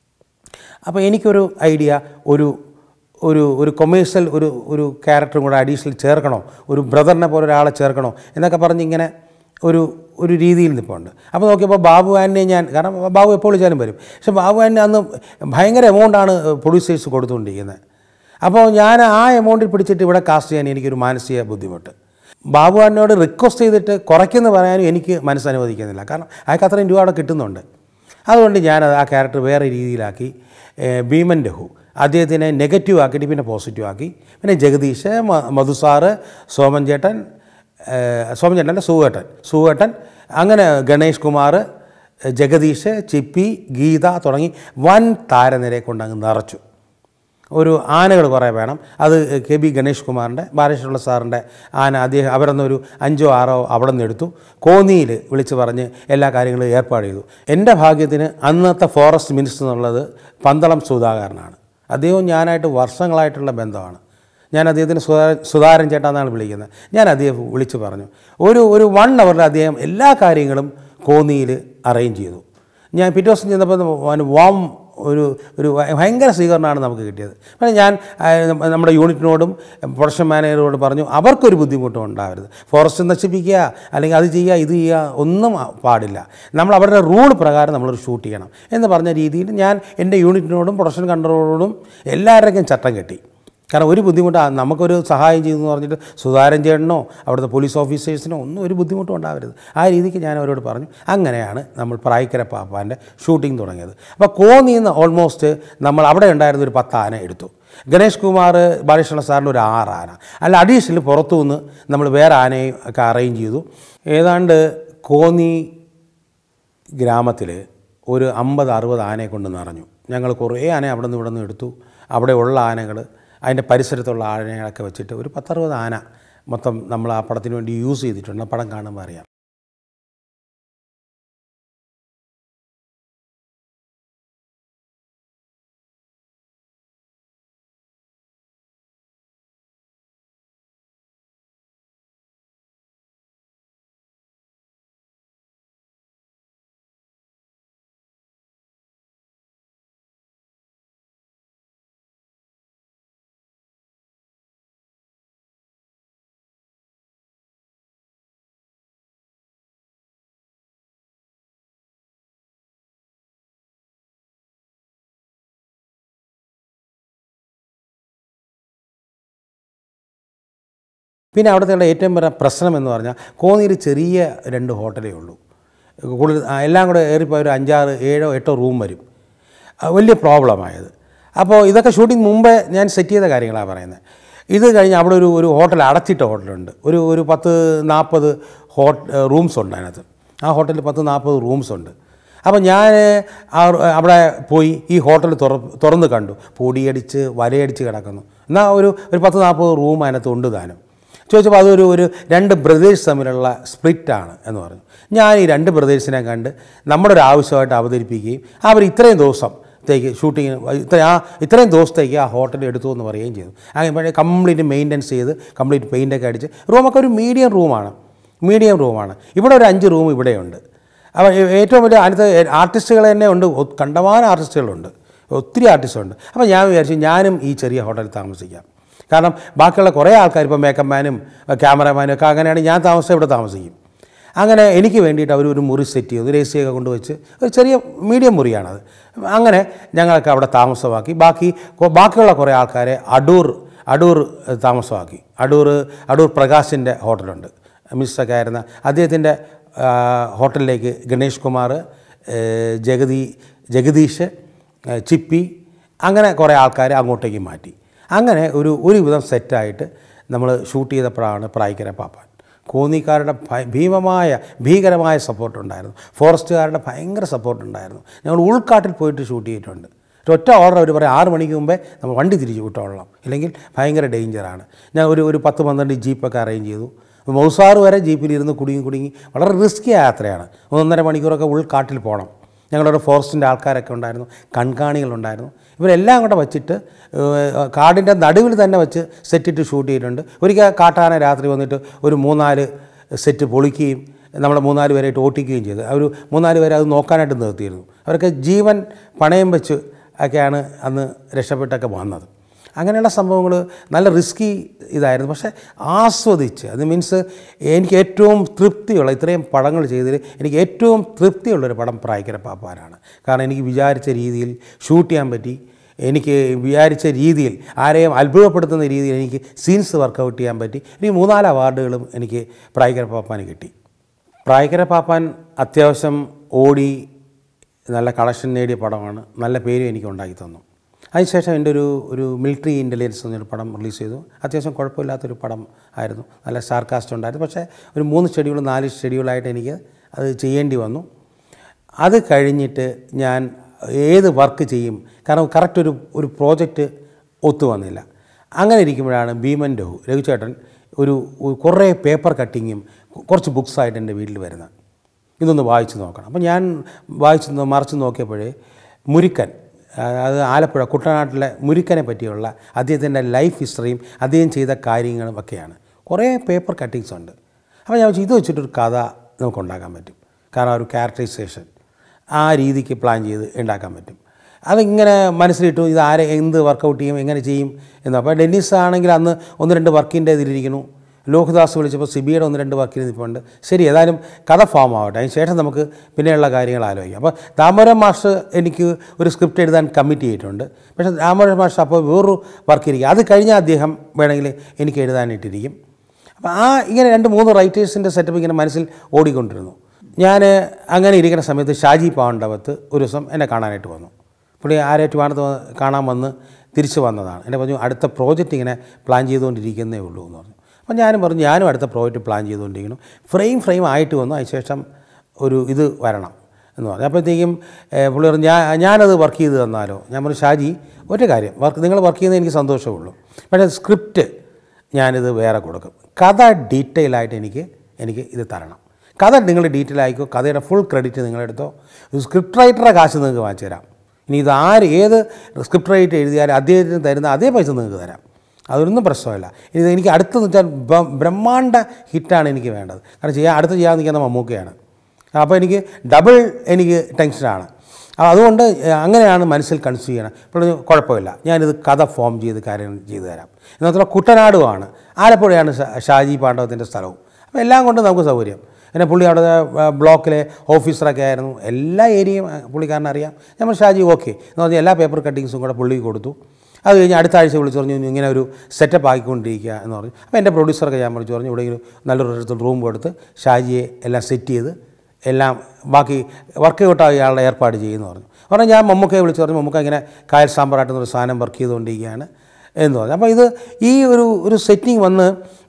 അപ്പോൾ എനിക്കൊരു ഐഡിയ ഒരു ഒരു ഒരു കൊമേഴ്ഷ്യൽ ഒരു ഒരു ക്യാരക്ടറും കൂടെ അഡീഷണൽ ചേർക്കണോ ഒരു ബ്രദറിനെ പോലെ ഒരാളെ ചേർക്കണോ എന്നൊക്കെ പറഞ്ഞ് ഇങ്ങനെ ഒരു ഒരു രീതിയിൽ നിൽപ്പുണ്ട് അപ്പോൾ നോക്കിയപ്പോൾ ബാബു ആനെ ഞാൻ കാരണം ബാബു എപ്പോൾ വിളിച്ചാലും വരും പക്ഷേ ബാബു ആനെ അന്ന് ഭയങ്കര എമൗണ്ടാണ് പ്രൊഡ്യൂസേഴ്സ് കൊടുത്തുകൊണ്ടിരിക്കുന്നത് അപ്പോൾ ഞാൻ ആ എമൗണ്ടിൽ പിടിച്ചിട്ട് ഇവിടെ കാസ്റ്റ് ചെയ്യാൻ എനിക്കൊരു മാനസിക ബുദ്ധിമുട്ട് ബാബു ആനോട് റിക്വസ്റ്റ് ചെയ്തിട്ട് കുറയ്ക്കെന്ന് പറയാനും എനിക്ക് മനസ്സനുവദിക്കുന്നില്ല കാരണം അയാൾക്ക് അത്രയും രൂപ അവിടെ കിട്ടുന്നുണ്ട് അതുകൊണ്ട് ഞാനത് ആ ക്യാരക്ടർ വേറെ രീതിയിലാക്കി ഏഹ് ഭീമൻ രഘു അദ്ദേഹത്തിനെ നെഗറ്റീവ് ആക്കിയിട്ട് പിന്നെ പോസിറ്റീവ് ആക്കി പിന്നെ ജഗദീഷ് മ- മധുസാറ് സോമൻ ചേട്ടൻ ഏഹ് സോമൻ ചേട്ടൻ്റെ സുവേട്ടൻ സുവേട്ടൻ അങ്ങനെ ഗണേഷ് കുമാർ ജഗദീഷ് ചിപ്പി ഗീത തുടങ്ങി വൻ താരനിരയെ കൊണ്ട് അങ്ങ് നിറച്ചു ഒരു ആനകൾ കുറേ വേണം അത് കെ ബി ഗണേഷ് കുമാറിൻ്റെ ബാലകൃഷ്ണപിള്ള സാറിൻ്റെ ആന അദ്ദേഹം അവരൊന്നും ഒരു അഞ്ചോ ആറോ അവിടെ നിന്ന് എടുത്തു കോന്നിയിൽ വിളിച്ച് പറഞ്ഞ് എല്ലാ കാര്യങ്ങളും ഏർപ്പാട് ചെയ്തു എൻ്റെ ഭാഗ്യത്തിന് അന്നത്തെ ഫോറസ്റ്റ് മിനിസ്റ്റർ എന്നുള്ളത് പന്തളം സുധാകരനാണ് അദ്ദേഹവും ഞാനായിട്ട് വർഷങ്ങളായിട്ടുള്ള ബന്ധമാണ് ഞാൻ അദ്ദേഹത്തിന് സുധാ സുധാരൻ ചേട്ടാ എന്നാണ് വിളിക്കുന്നത് ഞാൻ അദ്ദേഹം വിളിച്ച് പറഞ്ഞു ഒരു ഒരു വൺ അവറിൽ അദ്ദേഹം എല്ലാ കാര്യങ്ങളും കോന്നിയിൽ അറേഞ്ച് ചെയ്തു ഞാൻ പിറ്റേ ദിവസം ചെന്നപ്പോൾ വാം ഒരു ഒരു ഭയ- ഭയങ്കര സ്വീകരണമാണ് നമുക്ക് കിട്ടിയത് പക്ഷേ ഞാൻ ആ, നമ്മ- നമ്മുടെ യൂണിറ്റിനോടും പ്രൊഡക്ഷൻ മാനേജറോടും പറഞ്ഞു അവർക്കൊരു ബുദ്ധിമുട്ടും ഉണ്ടാവരുത് ഫോറസ്റ്റ് നശിപ്പിക്കുക അല്ലെങ്കിൽ അത് ചെയ്യുക ഇത് ചെയ്യുക ഒന്നും ആ- പാടില്ല നമ്മൾ അവരുടെ റൂൾ പ്രകാരം നമ്മളൊരു ഷൂട്ട് ചെയ്യണം എന്ന് പറഞ്ഞ രീതിയിൽ ഞാൻ എൻ്റെ യൂണിറ്റിനോടും പ്രൊഡക്ഷൻ കൺട്രോളോടും എല്ലാവരുടെയും ചട്ടം കെട്ടി കാരണം ഒരു ബുദ്ധിമുട്ട് നമുക്കൊരു സഹായം ചെയ്തു എന്ന് പറഞ്ഞിട്ട് സുധാരൻ ചേട്ടനോ അവിടുത്തെ പോലീസ് ഓഫീസേഴ്സിനോ ഒന്നും ഒരു ബുദ്ധിമുട്ടും ഉണ്ടാവരുത് ആ രീതിക്ക് ഞാൻ അവരോട് പറഞ്ഞു അങ്ങനെയാണ് നമ്മൾ പ്രായിക്കര പാപ്പാൻ്റെ ഷൂട്ടിംഗ് തുടങ്ങിയത് അപ്പോൾ കോന്നിയിൽ നിന്ന് ഓൾമോസ്റ്റ് നമ്മൾ അവിടെ ഉണ്ടായിരുന്ന ഒരു പത്ത് ആന എടുത്തു ഗണേഷ് കുമാർ ബാലകൃഷ്ണ സാറിൻ്റെ ഒരു ആറ് ആന അല്ല അഡീഷണൽ പുറത്തു നിന്ന് നമ്മൾ വേറെ ആനയും ഒക്കെ അറേഞ്ച് ചെയ്തു ഏതാണ്ട് കോന്നി ഗ്രാമത്തിൽ ഒരു അമ്പത് അറുപത് ആനയെ കൊണ്ട് നിറഞ്ഞു ഞങ്ങൾ കുറേ ആന അവിടെ നിന്ന് ഇവിടെ നിന്ന് എടുത്തു അവിടെ ഉള്ള ആനകൾ അതിൻ്റെ പരിസരത്തുള്ള ആനകളൊക്കെ വെച്ചിട്ട് ഒരു പത്തറുപത് ആന മൊത്തം നമ്മൾ ആ പടത്തിന് വേണ്ടി യൂസ് ചെയ്തിട്ടുണ്ട് ആ പടം കാണുമ്പോൾ അറിയാം പിന്നെ അവിടുത്തെ ഏറ്റവും വലിയ പ്രശ്നം എന്ന് പറഞ്ഞാൽ കോന്നിയിൽ ചെറിയ രണ്ട് ഹോട്ടലേ ഉള്ളൂ കൂടുതൽ ആ, എല്ലാം കൂടെ ഏറിപ്പോയി ഒരു അഞ്ചാറ് ഏഴോ എട്ടോ റൂം വരും ആ, വലിയ പ്രോബ്ലമായത് അപ്പോൾ ഇതൊക്കെ ഷൂട്ടിംഗ് മുമ്പേ ഞാൻ സെറ്റ് ചെയ്ത കാര്യങ്ങളാണ് പറയുന്നത് ഇത് കഴിഞ്ഞ് അവിടെ ഒരു ഒരു ഹോട്ടൽ അടച്ചിട്ട ഹോട്ടലുണ്ട് ഒരു ഒരു പത്ത് നാൽപ്പത് ഹോട്ട് റൂംസ് ഉണ്ട് അതിനകത്ത് ആ ഹോട്ടലിൽ പത്ത് നാൽപ്പത് റൂംസ് ഉണ്ട് അപ്പോൾ ഞാൻ ആ അവിടെ പോയി ഈ ഹോട്ടൽ തുറ തുറന്ന് കണ്ടു പൊടിയടിച്ച് വലയടിച്ച് കിടക്കുന്നു എന്നാൽ ഒരു ഒരു പത്ത് നാൽപ്പത് റൂം അതിനകത്ത് ഉണ്ട് താനും ചോദിച്ചപ്പോൾ അതൊരു ഒരു രണ്ട് ബ്രദേഴ്സ് തമ്മിലുള്ള സ്പ്ലിറ്റാണ് എന്ന് പറഞ്ഞു ഞാൻ ഈ രണ്ട് ബ്രദേഴ്സിനെ കണ്ട് നമ്മുടെ ഒരു ആവശ്യമായിട്ട് അവതരിപ്പിക്കുകയും അവർ ഇത്രയും ദിവസത്തേക്ക് ഷൂട്ടിങ്ങിന് ഇത്ര ആ ഇത്രയും ദിവസത്തേക്ക് ആ ഹോട്ടൽ എടുത്തു എന്ന് പറയുകയും ചെയ്തു അങ്ങനെ കംപ്ലീറ്റ് മെയിൻ്റെനൻസ് ചെയ്ത് കംപ്ലീറ്റ് പെയിൻ്റൊക്കെ അടിച്ച് റൂമൊക്കെ ഒരു മീഡിയം റൂമാണ് മീഡിയം റൂമാണ് ഇവിടെ ഒരു അഞ്ച് റൂം ഇവിടെയുണ്ട് അപ്പോൾ ഏറ്റവും വലിയ അടുത്ത ആർട്ടിസ്റ്റുകൾ തന്നെ ഉണ്ട് ഒ- കണ്ടമാനം ആർട്ടിസ്റ്റുകളുണ്ട് ഒത്തിരി ആർട്ടിസ്റ്റുണ്ട് അപ്പോൾ ഞാൻ വിചാരിച്ചു ഞാനും ഈ ചെറിയ ഹോട്ടലിൽ താമസിക്കാം കാരണം ബാക്കിയുള്ള കുറേ ആൾക്കാർ ഇപ്പോൾ മേക്കപ്പ് മാനും ക്യാമറമാനും ഒക്കെ അങ്ങനെയാണ് ഞാൻ താമസം ഇവിടെ താമസിക്കും അങ്ങനെ എനിക്ക് വേണ്ടിയിട്ട് അവർ ഒരു മുറി സെറ്റ് ചെയ്തു ഒരു എ സി ഒക്കെ കൊണ്ടുവച്ച് ഒരു ചെറിയ മീഡിയം മുറിയാണത് അങ്ങനെ ഞങ്ങളൊക്കെ അവിടെ താമസമാക്കി ബാക്കി കൊ- ബാക്കിയുള്ള കുറേ ആൾക്കാരെ അടൂർ അടൂർ ഏഹ്, താമസമാക്കി അടൂർ അടൂർ പ്രകാശിൻ്റെ ഹോട്ടലുണ്ട് മിനിസ്റ്ററൊക്കെ ആയിരുന്ന അദ്ദേഹത്തിൻ്റെ ആ, ഹോട്ടലിലേക്ക് ഗണേഷ് കുമാർ ഏഹ്, ജഗതി ജഗദീഷ് ഏഹ്, ചിപ്പി അങ്ങനെ കുറേ ആൾക്കാരെ അങ്ങോട്ടേക്ക് മാറ്റി അങ്ങനെ ഒരു ഒരുവിധം സെറ്റായിട്ട് നമ്മൾ ഷൂട്ട് ചെയ്തപ്പോഴാണ് പ്രായിക്കര പാപ്പാൻ കോന്നിക്കാരുടെ ഭയ- ഭീമമായ ഭീകരമായ സപ്പോർട്ടുണ്ടായിരുന്നു ഫോറസ്റ്റുകാരുടെ ഭയങ്കര സപ്പോർട്ടുണ്ടായിരുന്നു ഞങ്ങൾ ഉൾക്കാട്ടിൽ പോയിട്ട് ഷൂട്ട് ചെയ്തിട്ടുണ്ട് ഒറ്റ ഓർഡർ അവർ പറയും ആറ് മണിക്ക് മുമ്പേ നമ്മൾ വണ്ടി തിരിച്ചു വിട്ടോളാം ഇല്ലെങ്കിൽ ഭയങ്കര ഡേഞ്ചറാണ് ഞാൻ ഒരു ഒരു പത്ത് പന്ത്രണ്ട് ജീപ്പൊക്കെ അറേഞ്ച് ചെയ്തു മൗസാറ് വരെ ജീപ്പിലിരുന്ന് കുടുങ്ങി കുടുങ്ങി വളരെ റിസ്കി യാത്രയാണ് ഒന്നൊന്നര മണിക്കൂറൊക്കെ ഉൾക്കാട്ടിൽ പോകണം ഞങ്ങളുടെ ഫോറസ്റ്റിൻ്റെ ആൾക്കാരൊക്കെ ഉണ്ടായിരുന്നു കൺകാണികളുണ്ടായിരുന്നു ഇവരെല്ലാം കൂടെ വച്ചിട്ട് ഏഹ്, കാടിൻ്റെ നടുവിൽ തന്നെ വെച്ച് സെറ്റിട്ട് ഷൂട്ട് ചെയ്തിട്ടുണ്ട് ഒരിക്കൽ കാട്ടാന രാത്രി വന്നിട്ട് ഒരു മൂന്നാല് സെറ്റ് പൊളിക്കുകയും നമ്മളെ മൂന്നാല് പേരായിട്ട് ഓട്ടിക്കുകയും ചെയ്തു അവർ മൂന്നാല് പേരെ അത് നോക്കാനായിട്ട് നിർത്തിയിരുന്നു അവരൊക്കെ ജീവൻ പണയം വെച്ച് ഒക്കെയാണ് അന്ന് രക്ഷപ്പെട്ടൊക്കെ വന്നത് അങ്ങനെയുള്ള സംഭവങ്ങൾ നല്ല റിസ്കി ഇതായിരുന്നു പക്ഷേ ആസ്വദിച്ച് അത് മീൻസ് എനിക്ക് ഏറ്റവും തൃപ്തിയുള്ള ഇത്രയും പടങ്ങൾ ചെയ്തതിൽ എനിക്ക് ഏറ്റവും തൃപ്തിയുള്ളൊരു പടം പ്രായിക്കര പാപ്പാനാണ് കാരണം എനിക്ക് വിചാരിച്ച രീതിയിൽ ഷൂട്ട് ചെയ്യാൻ പറ്റി എനിക്ക് വിചാരിച്ച രീതിയിൽ ആരെയും അത്ഭുതപ്പെടുത്തുന്ന രീതിയിൽ എനിക്ക് സീൻസ് വർക്കൗട്ട് ചെയ്യാൻ പറ്റി എനിക്ക് മൂന്നാല് അവാർഡുകളും എനിക്ക് പ്രായിക്കര പാപ്പാന് കിട്ടി പ്രായിക്കര പാപ്പാൻ അത്യാവശ്യം ഓടി നല്ല കളക്ഷൻ നേടിയ പടമാണ് നല്ല പേരും എനിക്ക് ഉണ്ടാക്കി തന്നു അതിനുശേഷം എൻ്റെ ഒരു ഒരു മിലിറ്ററി ഇൻ്റലിജൻസ് എന്നൊരു പടം റിലീസ് ചെയ്തു അത്യാവശ്യം കുഴപ്പമില്ലാത്തൊരു പടം ആയിരുന്നു നല്ല സ്റ്റാർ കാസ്റ്റ് ഉണ്ടായിരുന്നു പക്ഷേ ഒരു മൂന്ന് ഷെഡ്യൂൾ നാല് ഷെഡ്യൂളായിട്ട് എനിക്ക് അത് ചെയ്യേണ്ടി വന്നു അത് കഴിഞ്ഞിട്ട് ഞാൻ ഏത് വർക്ക് ചെയ്യും കാരണം കറക്റ്റ് ഒരു ഒരു പ്രോജക്റ്റ് ഒത്തു വന്നില്ല അങ്ങനെ ഇരിക്കുമ്പോഴാണ് ഭീമൻ രഘു രഘുചേട്ടൻ ഒരു ഒരു കുറേ പേപ്പർ കട്ടിങ്ങും കുറച്ച് ബുക്സായിട്ട് എൻ്റെ വീട്ടിൽ വരുന്നത് ഇതൊന്ന് വായിച്ച് നോക്കണം അപ്പം ഞാൻ വായിച്ച് നോ- മറിച്ച് നോക്കിയപ്പോഴേ മുരുക്കൻ ആ, അത് ആലപ്പുഴ കുട്ടനാട്ടിലെ മുരുക്കനെ പറ്റിയുള്ള അദ്ദേഹത്തിൻ്റെ ലൈഫ് ഹിസ്റ്ററിയും അദ്ദേഹം ചെയ്ത കാര്യങ്ങളും ഒക്കെയാണ് കുറേ പേപ്പർ കട്ടിങ്സ് ഉണ്ട് അപ്പോൾ ഞാൻ വെച്ചു ഇത് വെച്ചിട്ടൊരു കഥ നമുക്ക് ഉണ്ടാക്കാൻ പറ്റും കാരണം ആ ഒരു ക്യാരക്ടറൈസേഷൻ ആ രീതിക്ക് പ്ലാൻ ചെയ്ത് ഉണ്ടാക്കാൻ പറ്റും അതിങ്ങനെ മനസ്സിലിട്ടു ഇത് ആരെ എന്ത് വർക്കൗട്ട് ചെയ്യും എങ്ങനെ ചെയ്യും എന്ന് അപ്പോൾ ഡെന്നിസ് ആണെങ്കിൽ അന്ന് ഒന്ന് രണ്ട് വർക്കിൻ്റെ ഇതിലിരിക്കുന്നു ലോഹിദാസ് വിളിച്ചപ്പോൾ സിബിയുടെ ഒന്ന് രണ്ട് വാക്കിൽ നിൽപ്പുണ്ട് ശരി ഏതായാലും കഥ ഫോം ആവട്ടെ അതിന് ശേഷം നമുക്ക് പിന്നെയുള്ള കാര്യങ്ങൾ ആലോചിക്കാം അപ്പോൾ ദാമോദരൻ മാഷ് എനിക്ക് ഒരു സ്ക്രിപ്റ്റ് എഴുതാൻ കമ്മിറ്റ് ചെയ്തിട്ടുണ്ട് പക്ഷേ ദാമോദരൻ മാഷ് അപ്പോൾ വേറൊരു വർക്ക് ഇരിക്കും അത് കഴിഞ്ഞാൽ അദ്ദേഹം വേണമെങ്കിൽ എനിക്ക് എഴുതാനായിട്ടിരിക്കും അപ്പോൾ ആ ഇങ്ങനെ രണ്ട് മൂന്ന് റൈറ്റേഴ്സിൻ്റെ സെറ്റപ്പ് ഇങ്ങനെ മനസ്സിൽ ഓടിക്കൊണ്ടിരുന്നു ഞാൻ അങ്ങനെ ഇരിക്കുന്ന സമയത്ത് ഷാജി പാണ്ഡവത്ത് ഒരു ദിവസം എന്നെ കാണാനായിട്ട് വന്നു പുള്ളി ആരേറ്റുവാണത്ത് കാണാൻ വന്ന് തിരിച്ചു വന്നതാണ് എന്നെ പറഞ്ഞു അടുത്ത പ്രോജക്റ്റ് ഇങ്ങനെ പ്ലാൻ ചെയ്തുകൊണ്ടിരിക്കുന്നേ ഉള്ളൂ എന്ന് പറഞ്ഞു അപ്പോൾ ഞാനും പറഞ്ഞു ഞാനും അടുത്ത പ്രോജക്റ്റ് പ്ലാൻ ചെയ്തുകൊണ്ടിരിക്കുന്നു ഫ്രെയിം ഫ്രെയിം ആയിട്ട് വന്നു അതിനുശേഷം ഒരു ഇത് വരണം എന്ന് പറഞ്ഞു അപ്പോഴത്തേക്കും ഏഹ്, പുള്ളി പറഞ്ഞു ഞാൻ ഞാനത് വർക്ക് ചെയ്ത് തന്നാലോ ഞാൻ പറഞ്ഞു ഷാജി ഒറ്റ കാര്യം വർക്ക് നിങ്ങൾ വർക്ക് ചെയ്യുന്നത് എനിക്ക് സന്തോഷമുള്ളൂ പക്ഷേ സ്ക്രിപ്റ്റ് ഞാനിത് വേറെ കൊടുക്കും കഥ ഡീറ്റെയിൽ ആയിട്ട് എനിക്ക് എനിക്ക് ഇത് തരണം കഥ നിങ്ങൾ ഡീറ്റെയിൽ ആയിക്കോ കഥയുടെ ഫുൾ ക്രെഡിറ്റ് നിങ്ങളെടുത്തോ ഒരു സ്ക്രിപ്റ്റ് റൈറ്ററുടെ കാശ് നിങ്ങൾക്ക് വാങ്ങിച്ചു തരാം ഇനി ഇത് ആര് ഏത് സ്ക്രിപ്റ്റ് റൈറ്റ് എഴുതിയാലും അദ്ദേഹത്തിന് തരുന്ന അതേ പൈസ നിങ്ങൾക്ക് തരാം അതൊന്നും പ്രശ്നമല്ല ഇത് എനിക്ക് അടുത്തെന്ന് വെച്ചാൽ ബ- ബ്രഹ്മാണ്ഡ ഹിറ്റാണ് എനിക്ക് വേണ്ടത് കാരണം ചെയ്യാൻ അടുത്ത് ചെയ്യാൻ നിൽക്കുന്ന മമ്മൂക്കയാണ് അപ്പോൾ എനിക്ക് ഡബിൾ എനിക്ക് ടെൻഷനാണ് അപ്പോൾ അതുകൊണ്ട് അങ്ങനെയാണ് മനസ്സിൽ കൺസ്യൂ ചെയ്യണം ഇപ്പോൾ കുഴപ്പമില്ല ഞാനിത് കഥ ഫോം ചെയ്ത് കാര്യങ്ങൾ ചെയ്തു തരാം എന്നാൽ കുട്ടനാടുമാണ് ആലപ്പുഴയാണ് ഷാ- ഷാജി പാണ്ഡവത്തിൻ്റെ സ്ഥലവും അപ്പോൾ എല്ലാം കൊണ്ട് നമുക്ക് സൗകര്യം പിന്നെ പുള്ളി അവിടെ ആ, ബ്ലോക്കിലെ ഓഫീസറൊക്കെ ആയിരുന്നു എല്ലാ ഏരിയയും ആ, പുള്ളിക്കാരനെ അറിയാം നമ്മൾ ഷാജി ഓക്കെ എന്ന് പറഞ്ഞാൽ എല്ലാ പേപ്പർ കട്ടിങ്സും കൂടെ പുള്ളിക്ക് കൊടുത്തു അത് കഴിഞ്ഞ് അടുത്ത ആഴ്ച വിളിച്ച് പറഞ്ഞു ഇങ്ങനെ ഒരു സെറ്റപ്പ് ആക്കിക്കൊണ്ടിരിക്കുക എന്ന് പറഞ്ഞു അപ്പോൾ എൻ്റെ പ്രൊഡ്യൂസറൊക്കെ ഞാൻ വിളിച്ചു പറഞ്ഞു ഇവിടെ ഒരു നല്ലൊരു ഇടത്ത് റൂം കൊടുത്ത് ഷാജിയെ എല്ലാം സെറ്റ് ചെയ്ത് എല്ലാം ബാക്കി വർക്ക് ഔട്ട് ഇയാളുടെ ഏർപ്പാട് ചെയ്യുമെന്ന് പറഞ്ഞു പറഞ്ഞാൽ ഞാൻ മമ്മൂക്കയെ വിളിച്ച് പറഞ്ഞു മമ്മൂക്ക ഇങ്ങനെ കായൽ സാമ്പാറാട്ടുന്ന സാധനം വർക്ക് ചെയ്തുകൊണ്ടിരിക്കുകയാണ് എന്ന് പറഞ്ഞു അപ്പോൾ ഇത് ഈ ഒരു ഒരു സെറ്റിംഗ് വന്ന്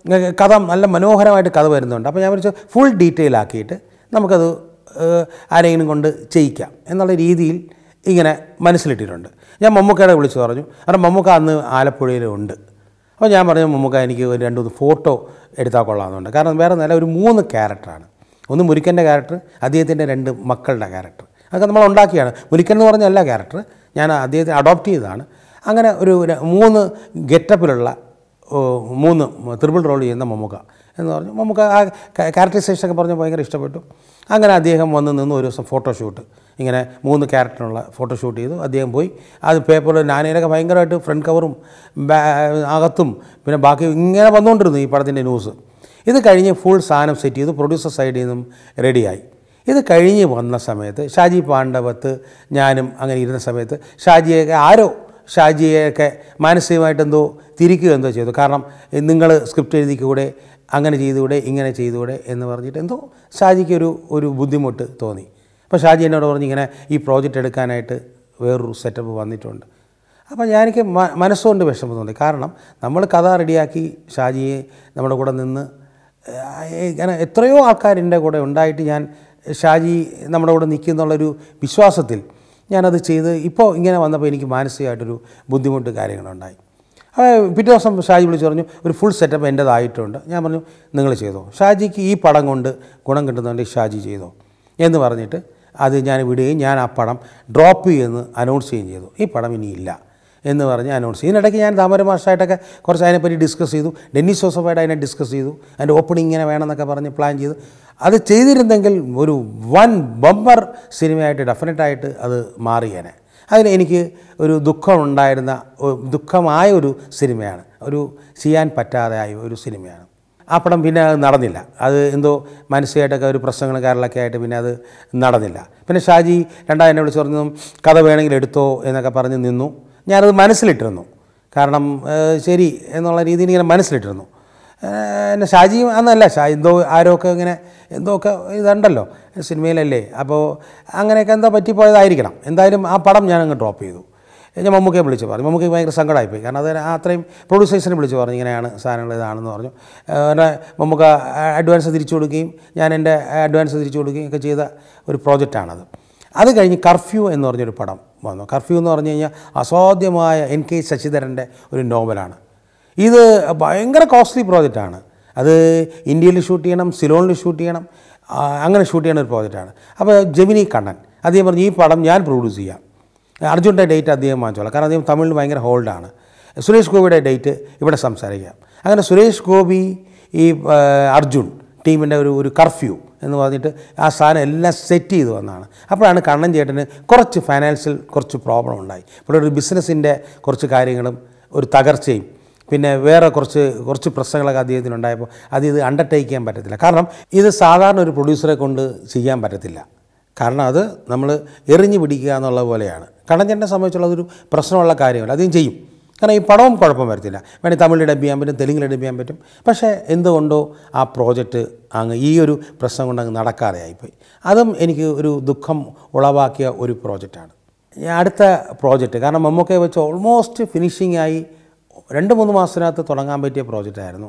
കഥ നല്ല മനോഹരമായിട്ട് കഥ വരുന്നുണ്ട് അപ്പോൾ ഞാൻ വിളിച്ചു ഫുൾ ഡീറ്റെയിൽ ആക്കിയിട്ട് നമുക്കത് ഏഹ്, ആരെങ്കിലും കൊണ്ട് ചെയ്യിക്കാം എന്നുള്ള രീതിയിൽ ഇങ്ങനെ മനസ്സിലിട്ടിട്ടുണ്ട് ഞാൻ മമ്മൂക്കയുടെ വിളിച്ച് പറഞ്ഞു കാരണം മമ്മൂക്ക അന്ന് ആലപ്പുഴയിലുണ്ട് അപ്പോൾ ഞാൻ പറഞ്ഞു മമ്മൂക്ക എനിക്ക് ഒരു രണ്ട് മൂന്ന് ഫോട്ടോ എടുത്താൽ കൊള്ളാമെന്നുണ്ട് കാരണം വേറെ നല്ല ഒരു മൂന്ന് ക്യാരക്ടറാണ് ഒന്ന് മുരിക്കൻ്റെ ക്യാരക്ടർ അദ്ദേഹത്തിൻ്റെ രണ്ട് മക്കളുടെ ക്യാരക്ടർ അതൊക്കെ നമ്മൾ ഉണ്ടാക്കിയാണ് മുരിക്കൻ എന്ന് പറഞ്ഞ അല്ല ക്യാരക്ടർ ഞാൻ അദ്ദേഹത്തെ അഡോപ്റ്റ് ചെയ്തതാണ് അങ്ങനെ ഒരു ര- മൂന്ന് ഗെറ്റപ്പിലുള്ള ഓ, മൂന്ന് ത്രിപിൾ റോൾ ചെയ്യുന്ന മമ്മൂക്ക എന്ന് പറഞ്ഞു മമ്മൂക്ക ആ ക്യാരക്ടറൈസേഷൻ ഒക്കെ പറഞ്ഞ് ഭയങ്കര ഇഷ്ടപ്പെട്ടു അങ്ങനെ അദ്ദേഹം വന്ന് നിന്ന് ഒരു ദിവസം ഫോട്ടോഷൂട്ട് ഇങ്ങനെ മൂന്ന് ക്യാരക്ടറിനുള്ള ഫോട്ടോഷൂട്ട് ചെയ്തു അദ്ദേഹം പോയി അത് പേപ്പറിൽ നാനയിലൊക്കെ ഭയങ്കരമായിട്ട് ഫ്രണ്ട് കവറും ബാ- അകത്തും പിന്നെ ബാക്കി ഇങ്ങനെ വന്നുകൊണ്ടിരുന്നു ഈ പടത്തിൻ്റെ ന്യൂസ് ഇത് കഴിഞ്ഞ് ഫുൾ സാധനം സെറ്റ് ചെയ്തു പ്രൊഡ്യൂസർ സൈഡിൽ നിന്നും റെഡിയായി ഇത് കഴിഞ്ഞ് വന്ന സമയത്ത് ഷാജി പാണ്ഡവത്ത് ഞാനും അങ്ങനെ ഇരുന്ന സമയത്ത് ഷാജിയൊക്കെ ആരോ ഷാജിയെയൊക്കെ മാനസികമായിട്ട് എന്തോ തിരിക്കുക എന്തോ ചെയ്തു കാരണം നിങ്ങൾ സ്ക്രിപ്റ്റ് എഴുതിക്കൂടെ അങ്ങനെ ചെയ്തുകൂടെ ഇങ്ങനെ ചെയ്തുകൂടെ എന്ന് പറഞ്ഞിട്ട് എന്തോ ഷാജിക്ക് ഒരു ഒരു ബുദ്ധിമുട്ട് തോന്നി അപ്പോൾ ഷാജി എന്നോട് പറഞ്ഞ് ഇങ്ങനെ ഈ പ്രോജക്റ്റ് എടുക്കാനായിട്ട് വേറൊരു സെറ്റപ്പ് വന്നിട്ടുണ്ട് അപ്പോൾ ഞാൻ എനിക്ക് മ- മനസ്സുകൊണ്ട് വിഷമം തോന്നി കാരണം നമ്മൾ കഥ റെഡിയാക്കി ഷാജിയെ നമ്മുടെ കൂടെ നിന്ന് ഏഹ്, ഇങ്ങനെ എത്രയോ ആൾക്കാർ എൻ്റെ കൂടെ ഉണ്ടായിട്ട് ഞാൻ ഷാജി നമ്മുടെ കൂടെ നിൽക്കുന്നുള്ളൊരു വിശ്വാസത്തിൽ ഞാനത് ചെയ്ത് ഇപ്പോൾ ഇങ്ങനെ വന്നപ്പോൾ എനിക്ക് മാനസികമായിട്ടൊരു ബുദ്ധിമുട്ട് കാര്യങ്ങളുണ്ടായി അപ്പോൾ പിറ്റേ ദിവസം ഷാജി വിളിച്ച് പറഞ്ഞു ഒരു ഫുൾ സെറ്റപ്പ് എൻ്റേതായിട്ടുണ്ട് ഞാൻ പറഞ്ഞു നിങ്ങൾ ചെയ്തോ ഷാജിക്ക് ഈ പടം കൊണ്ട് ഗുണം കിട്ടുന്നുണ്ട് ഷാജി ചെയ്തോ എന്ന് പറഞ്ഞിട്ട് അത് ഞാൻ വിടുകയും ഞാൻ ആ പടം ഡ്രോപ്പ് ചെയ്യുമെന്ന് അനൗൺസ് ചെയ്യുകയും ചെയ്തു ഈ പടം ഇനിയില്ല എന്ന് പറഞ്ഞ് അനൗൺസ് ചെയ്തു ഇതിനിടയ്ക്ക് ഞാൻ താമര മാഷായിട്ടൊക്കെ കുറച്ച് അതിനെപ്പറ്റി ഡിസ്കസ് ചെയ്തു ഡെന്നിസ് ജോസഫായിട്ട് അതിനെ ഡിസ്കസ് ചെയ്തു അതിൻ്റെ ഓപ്പണിംഗ് ഇങ്ങനെ വേണമെന്നൊക്കെ പറഞ്ഞ് പ്ലാൻ ചെയ്തു അത് ചെയ്തിരുന്നെങ്കിൽ ഒരു വൻ ബമ്പർ സിനിമയായിട്ട് ഡെഫിനറ്റായിട്ട് അത് മാറിയേനെ അതിന് എനിക്ക് ഒരു ദുഃഖമുണ്ടായിരുന്ന ഒ- ദുഃഖമായ ഒരു സിനിമയാണ് ഒരു ചെയ്യാൻ പറ്റാതെ ആയ ഒരു സിനിമയാണ് ആ പടം പിന്നെ അത് നടന്നില്ല അത് എന്തോ മാനസികമായിട്ടൊക്കെ ഒരു പ്രശ്നങ്ങൾ കാര്യങ്ങളൊക്കെ ആയിട്ട് പിന്നെ അത് നടന്നില്ല പിന്നെ ഷാജി രണ്ടാം എന്നെ വിളിച്ച് പറഞ്ഞു കഥ വേണമെങ്കിൽ എടുത്തോ എന്നൊക്കെ പറഞ്ഞ് നിന്നു ഞാനത് മനസ്സിലിട്ടിരുന്നു കാരണം ഏഹ്, ശരി എന്നുള്ള രീതിയിൽ ഇങ്ങനെ മനസ്സിലിട്ടിരുന്നു ഏഹ്, എന്നെ ഷാജിയും അന്നല്ല ഷാ എന്തോ ആരോ ഒക്കെ ഇങ്ങനെ എന്തോ ഒക്കെ ഇതുണ്ടല്ലോ സിനിമയിലല്ലേ അപ്പോൾ അങ്ങനെയൊക്കെ എന്തോ പറ്റിപ്പോയതായിരിക്കണം എന്തായാലും ആ പടം ഞാനങ്ങ് ഡ്രോപ്പ് ചെയ്തു ഞാൻ മമ്മൂക്കയെ വിളിച്ച് പറഞ്ഞു മമ്മൂക്ക് ഭയങ്കര സങ്കടമായിപ്പോയി കാരണം അത് ആ അത്രയും പ്രൊഡ്യൂസേഴ്സിനെ വിളിച്ച് പറഞ്ഞു ഇങ്ങനെയാണ് സാധനങ്ങൾ ഇതാണെന്ന് പറഞ്ഞു പിന്നെ മമ്മൂക്ക അഡ്വാൻസ് തിരിച്ചു കൊടുക്കുകയും ഞാൻ എൻ്റെ അഡ്വാൻസ് തിരിച്ചു കൊടുക്കുകയും ഒക്കെ ചെയ്ത ഒരു പ്രോജക്റ്റാണത് അത് കഴിഞ്ഞ് കർഫ്യൂ എന്ന് പറഞ്ഞൊരു പടം വന്നു കർഫ്യൂ എന്ന് പറഞ്ഞു കഴിഞ്ഞാൽ അസാധ്യമായ എൻ കെ ശശിധരൻ്റെ ഒരു നോവലാണ് ഇത് ഭയങ്കര കോസ്റ്റ്ലി പ്രോജക്റ്റാണ് അത് ഇന്ത്യയിൽ ഷൂട്ട് ചെയ്യണം സിലോണിൽ ഷൂട്ട് ചെയ്യണം ആ, അങ്ങനെ ഷൂട്ട് ചെയ്യണ ഒരു പ്രോജക്റ്റാണ് അപ്പോൾ ജെമിനി കണ്ണൻ അദ്ദേഹം പറഞ്ഞു ഈ പടം ഞാൻ പ്രൊഡ്യൂസ് ചെയ്യാം അർജുൻ്റെ ഡേറ്റ് അദ്ദേഹം വാങ്ങിച്ചോളാം കാരണം അദ്ദേഹം തമിഴിൽ ഭയങ്കര ഹോൾഡാണ് സുരേഷ് ഗോപിയുടെ ഡേറ്റ് ഇവിടെ സംസാരിക്കാം അങ്ങനെ സുരേഷ് ഗോപി ഈ ആ, അർജുൻ ടീമിൻ്റെ ഒരു ഒരു കർഫ്യൂ എന്ന് പറഞ്ഞിട്ട് ആ സാധനം എല്ലാം സെറ്റ് ചെയ്ത് വന്നതാണ് അപ്പോഴാണ് കണ്ണൻ ചേട്ടന് കുറച്ച് ഫൈനാൻഷ്യൽ കുറച്ച് പ്രോബ്ലം ഉണ്ടായി ഇവിടെ ഒരു ബിസിനസ്സിൻ്റെ കുറച്ച് കാര്യങ്ങളും ഒരു തകർച്ചയും പിന്നെ വേറെ കുറച്ച് കുറച്ച് പ്രശ്നങ്ങളൊക്കെ അദ്ദേഹത്തിനുണ്ടായപ്പോൾ അത് ഇത് അണ്ടർടേക്ക് ചെയ്യാൻ പറ്റത്തില്ല കാരണം ഇത് സാധാരണ ഒരു പ്രൊഡ്യൂസറെ കൊണ്ട് ചെയ്യാൻ പറ്റത്തില്ല കാരണം അത് നമ്മൾ എറിഞ്ഞു പിടിക്കുക എന്നുള്ള പോലെയാണ് കണ്ണഞ്ചേട്ടനെ സംബന്ധിച്ചുള്ള അതൊരു പ്രശ്നമുള്ള കാര്യമല്ല അതും ചെയ്യും കാരണം ഈ പടവും കുഴപ്പം വരത്തില്ല വേണമെങ്കിൽ തമിഴിൽ ഡബ് ചെയ്യാൻ പറ്റും തെലുങ്കിൽ ഡബ് ചെയ്യാൻ പറ്റും പക്ഷേ എന്തുകൊണ്ടോ ആ പ്രോജക്റ്റ് അങ്ങ് ഈ ഒരു പ്രശ്നം കൊണ്ട് അങ്ങ് നടക്കാതെ ആയിപ്പോയി അതും എനിക്ക് ഒരു ദുഃഖം ഉളവാക്കിയ ഒരു പ്രോജക്റ്റാണ് ഞാൻ അടുത്ത പ്രോജക്റ്റ് കാരണം മമ്മൂക്കയെ വെച്ച് ഓൾമോസ്റ്റ് ഫിനിഷിംഗ് ആയി രണ്ട് മൂന്ന് മാസത്തിനകത്ത് തുടങ്ങാൻ പറ്റിയ പ്രോജക്റ്റായിരുന്നു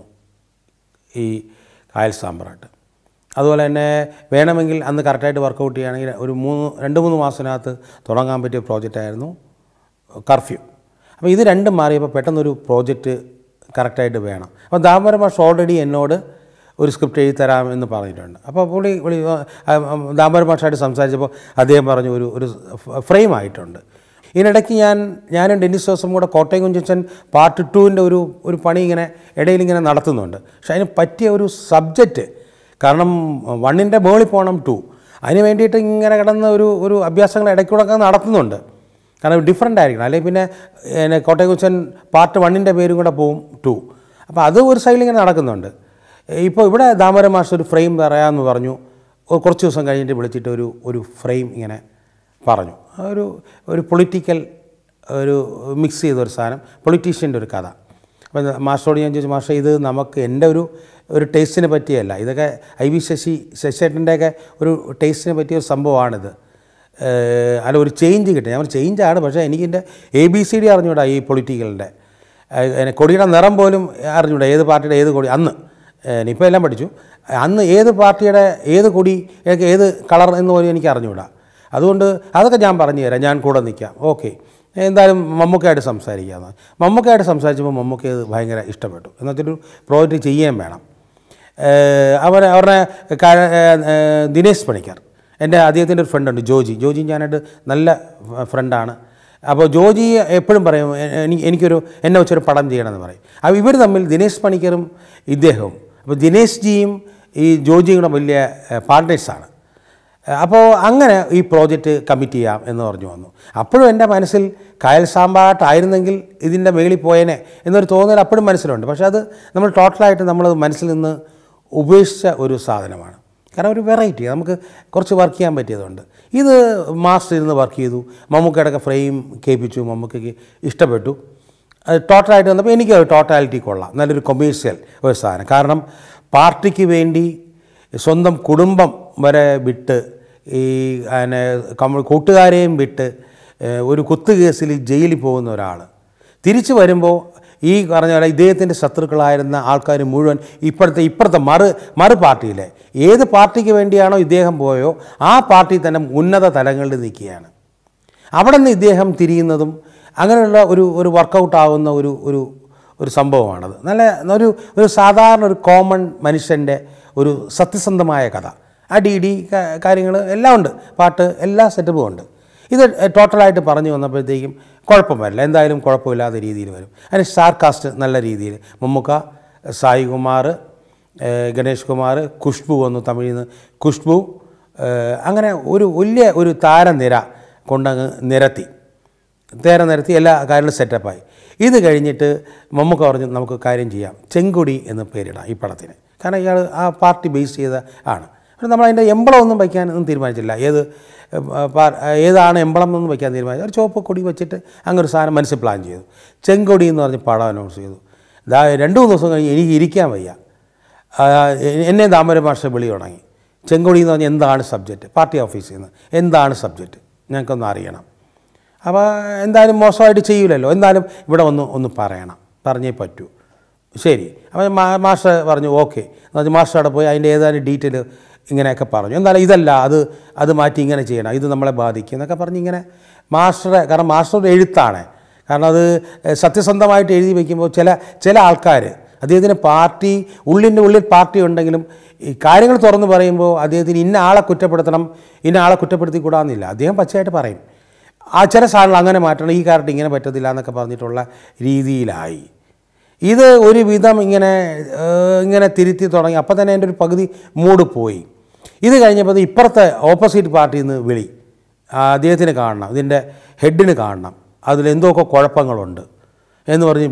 ഈ കായൽ സാമ്പ്രാട്ട് അതുപോലെ തന്നെ വേണമെങ്കിൽ അന്ന് കറക്റ്റായിട്ട് വർക്കൗട്ട് ചെയ്യുകയാണെങ്കിൽ ഒരു മൂന്ന് രണ്ട് മൂന്ന് മാസത്തിനകത്ത് തുടങ്ങാൻ പറ്റിയ പ്രോജക്റ്റായിരുന്നു കർഫ്യൂ അപ്പോൾ ഇത് രണ്ടും മാറിയപ്പോൾ പെട്ടെന്നൊരു പ്രോജക്റ്റ് കറക്റ്റായിട്ട് വേണം അപ്പോൾ ദാമോദരൻ മാഷ് ഓൾറെഡി എന്നോട് ഒരു സ്ക്രിപ്റ്റ് എഴുതി തരാമെന്ന് പറഞ്ഞിട്ടുണ്ട് അപ്പോൾ പുള്ളി പുള്ളി ആ, ആ, ദാമോദരൻ മാഷായിട്ട് സംസാരിച്ചപ്പോൾ അദ്ദേഹം പറഞ്ഞു ഒരു ഒരു ഫ്രെയിം ആയിട്ടുണ്ട് ഇതിനിടയ്ക്ക് ഞാൻ ഞാനും ഡെന്നിസ് ജോസും കൂടെ കോട്ടയം കുഞ്ചൻ പാർട്ട് ടുവിൻ്റെ ഒരു ഒരു പണി ഇങ്ങനെ ഇടയിൽ ഇങ്ങനെ നടത്തുന്നുണ്ട് പക്ഷെ അതിന് പറ്റിയ ഒരു സബ്ജക്റ്റ് കാരണം വണ്ണിൻ്റെ മുകളിൽ പോകണം ടു അതിന് വേണ്ടിയിട്ട് ഇങ്ങനെ കിടന്ന ഒരു ഒരു അഭ്യാസങ്ങൾ ഇടയ്ക്കൂടെ ഒക്കെ നടത്തുന്നുണ്ട് കാരണം ഡിഫറെൻ്റ് ആയിരിക്കണം അല്ലെങ്കിൽ പിന്നെ പിന്നെ കോട്ടയം കുച്ചൻ പാർട്ട് വണ്ണിൻ്റെ പേരും കൂടെ പോവും ടു അപ്പോൾ അത് ഒരു സൈഡിൽ ഇങ്ങനെ നടക്കുന്നുണ്ട് ഇപ്പോൾ ഇവിടെ ദാമോദരൻ മാസ്റ്റർ ഒരു ഫ്രെയിം പറയാമെന്ന് പറഞ്ഞു ഒരു കുറച്ച് ദിവസം കഴിഞ്ഞിട്ട് വിളിച്ചിട്ട് ഒരു ഒരു ഫ്രെയിം ഇങ്ങനെ പറഞ്ഞു ഒരു ഒരു പൊളിറ്റിക്കൽ ഒരു മിക്സ് ചെയ്ത ഒരു സാധനം പൊളിറ്റീഷ്യൻ്റെ ഒരു കഥ അപ്പോൾ മാസ്റ്ററോട് ഞാൻ ചോദിച്ചു മാസ്റ്റർ ഇത് നമുക്ക് എൻ്റെ ഒരു ഒരു ടേസ്റ്റിനെ പറ്റിയല്ല ഇതൊക്കെ ഐ വി ശശി ശശിയേട്ടൻ്റെയൊക്കെ ഒരു ടേസ്റ്റിനെ പറ്റിയ ഒരു സംഭവമാണിത് ഏഹ് അല്ല ഒരു ചേഞ്ച് കിട്ടും ഞാൻ ചേഞ്ചാണ് പക്ഷേ എനിക്കിൻ്റെ എ ബി സി ഡി അറിഞ്ഞൂടാ ഈ പൊളിറ്റിക്കലിൻ്റെ ഏഹ് കൊടിയുടെ നിറം പോലും അറിഞ്ഞൂടാ ഏത് പാർട്ടിയുടെ ഏത് കൊടി അന്ന് ഇപ്പോൾ എല്ലാം പഠിച്ചു അന്ന് ഏത് പാർട്ടിയുടെ ഏത് കൊടി ഏതൊക്കെ ഏത് കളർ എന്ന് പോലും എനിക്ക് അറിഞ്ഞൂടാ അതുകൊണ്ട് അതൊക്കെ ഞാൻ പറഞ്ഞു തരാം ഞാൻ കൂടെ നിൽക്കാം ഓക്കെ എന്തായാലും മമ്മൂക്കയായിട്ട് സംസാരിക്കാമെന്ന് മമ്മൂക്കയായിട്ട് സംസാരിച്ചപ്പോൾ മമ്മൂക്ക അത് ഭയങ്കര ഇഷ്ടപ്പെട്ടു എന്നുവെച്ചൊരു പ്രോജക്റ്റ് ചെയ്യുകയും വേണം ഏഹ് അവരെ അവരുടെ കാ- ഏഹ് ദിനേശ് പണിക്കർ എൻ്റെ അദ്ദേഹത്തിൻ്റെ ഒരു ഫ്രണ്ടുണ്ട് ജോജി ജോജി ഞാനായിട്ട് നല്ല ഫ്രണ്ടാണ് അപ്പോൾ ജോജി എപ്പോഴും പറയും എ- എനിക്ക് എനിക്കൊരു എന്നെ വെച്ചൊരു പടം ചെയ്യണമെന്ന് പറയും അപ്പോൾ ഇവർ തമ്മിൽ ദിനേശ് പണിക്കറും ഇദ്ദേഹവും അപ്പോൾ ദിനേശ് ജിയും ഈ ജോജിയും കൂടെ വലിയ പാർട്ട്നേഴ്സാണ് അപ്പോൾ അങ്ങനെ ഈ പ്രോജക്റ്റ് കമ്മിറ്റ് ചെയ്യാം എന്ന് പറഞ്ഞു വന്നു അപ്പോഴും എൻ്റെ മനസ്സിൽ കായൽ സാമ്പാട്ടായിരുന്നെങ്കിൽ ഇതിൻ്റെ മേളിൽ പോയേനെ എന്നൊരു തോന്നൽ അപ്പോഴും മനസ്സിലുണ്ട് പക്ഷേ അത് നമ്മൾ ടോട്ടലായിട്ട് നമ്മൾ മനസ്സിൽ നിന്ന് ഉപേക്ഷിച്ച ഒരു സാധനമാണ് കാരണം ഒരു വെറൈറ്റി നമുക്ക് കുറച്ച് വർക്ക് ചെയ്യാൻ പറ്റിയതുണ്ട് ഇത് മാസ്റ്റർ ഇരുന്ന് വർക്ക് ചെയ്തു മമ്മൂക്കയുടെ ഫ്രെയിം കേൾപ്പിച്ചു മമ്മൂക്കയ്ക്ക് ഇഷ്ടപ്പെട്ടു അത് ടോട്ടലായിട്ട് വന്നപ്പോൾ എനിക്ക് അത് ടോട്ടാലിറ്റി കൊള്ളാം നല്ലൊരു കൊമേഴ്സ്യൽ ഒരു സാധനം കാരണം പാർട്ടിക്ക് വേണ്ടി സ്വന്തം കുടുംബം വരെ വിട്ട് ഈ പിന്നെ കമ്മ- കൂട്ടുകാരെയും വിട്ട് ഏഹ്, ഒരു കുത്തുകേസിൽ ജയിലിൽ പോകുന്ന ഒരാൾ തിരിച്ചു വരുമ്പോൾ ഈ പറഞ്ഞ പോലെ ഇദ്ദേഹത്തിൻ്റെ ശത്രുക്കളായിരുന്ന ആൾക്കാർ മുഴുവൻ ഇപ്പോഴത്തെ ഇപ്പുറത്തെ മറു മറു പാർട്ടിയിലെ ഏത് പാർട്ടിക്ക് വേണ്ടിയാണോ ഇദ്ദേഹം പോയോ ആ പാർട്ടി തന്നെ ഉന്നത തലങ്ങളിൽ നിൽക്കുകയാണ് അവിടെ നിന്ന് ഇദ്ദേഹം തിരിയുന്നതും അങ്ങനെയുള്ള ഒരു ഒരു വർക്കൗട്ട് ആവുന്ന ഒരു ഒരു ഒരു സംഭവമാണത് നല്ല ഒരു ഒരു സാധാരണ ഒരു കോമൺ മനുഷ്യൻ്റെ ഒരു സത്യസന്ധമായ കഥ അടി ഇടി കാര്യങ്ങൾ എല്ലാം ഉണ്ട് പാട്ട് എല്ലാ സെറ്റപ്പും ഉണ്ട് ഇത് ടോട്ടലായിട്ട് പറഞ്ഞു വന്നപ്പോഴത്തേക്കും കുഴപ്പം വരില്ല എന്തായാലും കുഴപ്പമില്ലാത്ത രീതിയിൽ വരും അതിന് സ്റ്റാർ കാസ്റ്റ് നല്ല രീതിയിൽ മമ്മൂക്ക സായി കുമാർ ഏഹ് ഗണേഷ് കുമാർ ഖുഷ്ബു വന്നു തമിഴിൽ നിന്ന് ഖുഷ്ബു ഏഹ് അങ്ങനെ ഒരു വലിയ ഒരു താരനിര കൊണ്ടങ്ങ് നിരത്തി തേര നിരത്തി എല്ലാ കാര്യങ്ങളും സെറ്റപ്പായി ഇത് കഴിഞ്ഞിട്ട് മമ്മൂക്ക പറഞ്ഞു നമുക്ക് കാര്യം ചെയ്യാം ചെങ്കൊടി എന്ന് പേരിടാം ഈ പടത്തിന് കാരണം ഇയാൾ ആ പാർട്ടി ബേസ് ചെയ്ത ആണ് പക്ഷെ നമ്മൾ അതിൻ്റെ എംബളം ഒന്നും വയ്ക്കാൻ ഒന്നും തീരുമാനിച്ചില്ല ഏത് ഏഹ്, പാ- ഏതാണ് എംബളം എന്നൊന്നും വയ്ക്കാൻ തീരുമാനിച്ചു ഒരു ചുവപ്പ് കൊടി വെച്ചിട്ട് അങ്ങനെ ഒരു സാധനം മനസ്സിൽ പ്ലാൻ ചെയ്തു ചെങ്കൊടി എന്ന് പറഞ്ഞ് പടം അനൗൺസ് ചെയ്തു ഇതാ രണ്ട് മൂന്ന് ദിവസം കഴിഞ്ഞ് എനിക്ക് ഇരിക്കാൻ വയ്യ ആ, എന്നെ ദാമര ഭാഷ വിളി തുടങ്ങി ചെങ്കൊടി എന്ന് പറഞ്ഞാൽ എന്താണ് സബ്ജക്റ്റ് പാർട്ടി ഓഫീസിൽ നിന്ന് എന്താണ് സബ്ജക്റ്റ് ഞങ്ങൾക്കൊന്ന് അറിയണം അപ്പോൾ എന്തായാലും മോശമായിട്ട് ചെയ്യൂലല്ലോ എന്തായാലും ഇവിടെ ഒന്ന് ഒന്ന് പറയണം പറഞ്ഞേ പറ്റൂ ശരി അപ്പോൾ മാ മാസ്റ്റർ പറഞ്ഞു ഓക്കെ എന്ന് പറഞ്ഞാൽ മാസ്റ്റർ അവിടെ പോയി അതിൻ്റെ ഏതാനും ഡീറ്റെയിൽ ഇങ്ങനെയൊക്കെ പറഞ്ഞു എന്നാലും ഇതല്ല അത് അത് മാറ്റി ഇങ്ങനെ ചെയ്യണം ഇത് നമ്മളെ ബാധിക്കും എന്നൊക്കെ പറഞ്ഞ് ഇങ്ങനെ മാസ്റ്ററെ കാരണം മാസ്റ്റർ ഒരു എഴുത്താണ് കാരണം അത് സത്യസന്ധമായിട്ട് എഴുതി വയ്ക്കുമ്പോൾ ചില ചില ആൾക്കാർ അദ്ദേഹത്തിന് പാർട്ടി ഉള്ളിൻ്റെ ഉള്ളിൽ പാർട്ടി ഉണ്ടെങ്കിലും ഈ കാര്യങ്ങൾ തുറന്ന് പറയുമ്പോൾ അദ്ദേഹത്തിന് ഇന്ന ആളെ കുറ്റപ്പെടുത്തണം ഇന്ന ആളെ കുറ്റപ്പെടുത്തിക്കൂടാന്നില്ല അദ്ദേഹം പച്ചയായിട്ട് പറയും ആ ചില സാധനങ്ങൾ അങ്ങനെ മാറ്റണം ഈ കാരണത്ത് ഇങ്ങനെ പറ്റത്തില്ല എന്നൊക്കെ പറഞ്ഞിട്ടുള്ള രീതിയിലായി ഇത് ഒരു വിധം ഇങ്ങനെ ഏഹ്, ഇങ്ങനെ തിരുത്തി തുടങ്ങി അപ്പം തന്നെ എൻ്റെ ഒരു പകുതി മൂഡ് പോയി ഇത് കഴിഞ്ഞപ്പോൾ ഇത് ഇപ്പുറത്തെ ഓപ്പോസിറ്റ് പാർട്ടിയിൽ നിന്ന് വിളി ആ, അദ്ദേഹത്തിന് കാണണം ഇതിൻ്റെ ഹെഡിന് കാണണം അതിലെന്തൊക്കെ കുഴപ്പങ്ങളുണ്ട് എന്ന് പറഞ്ഞ് വിളി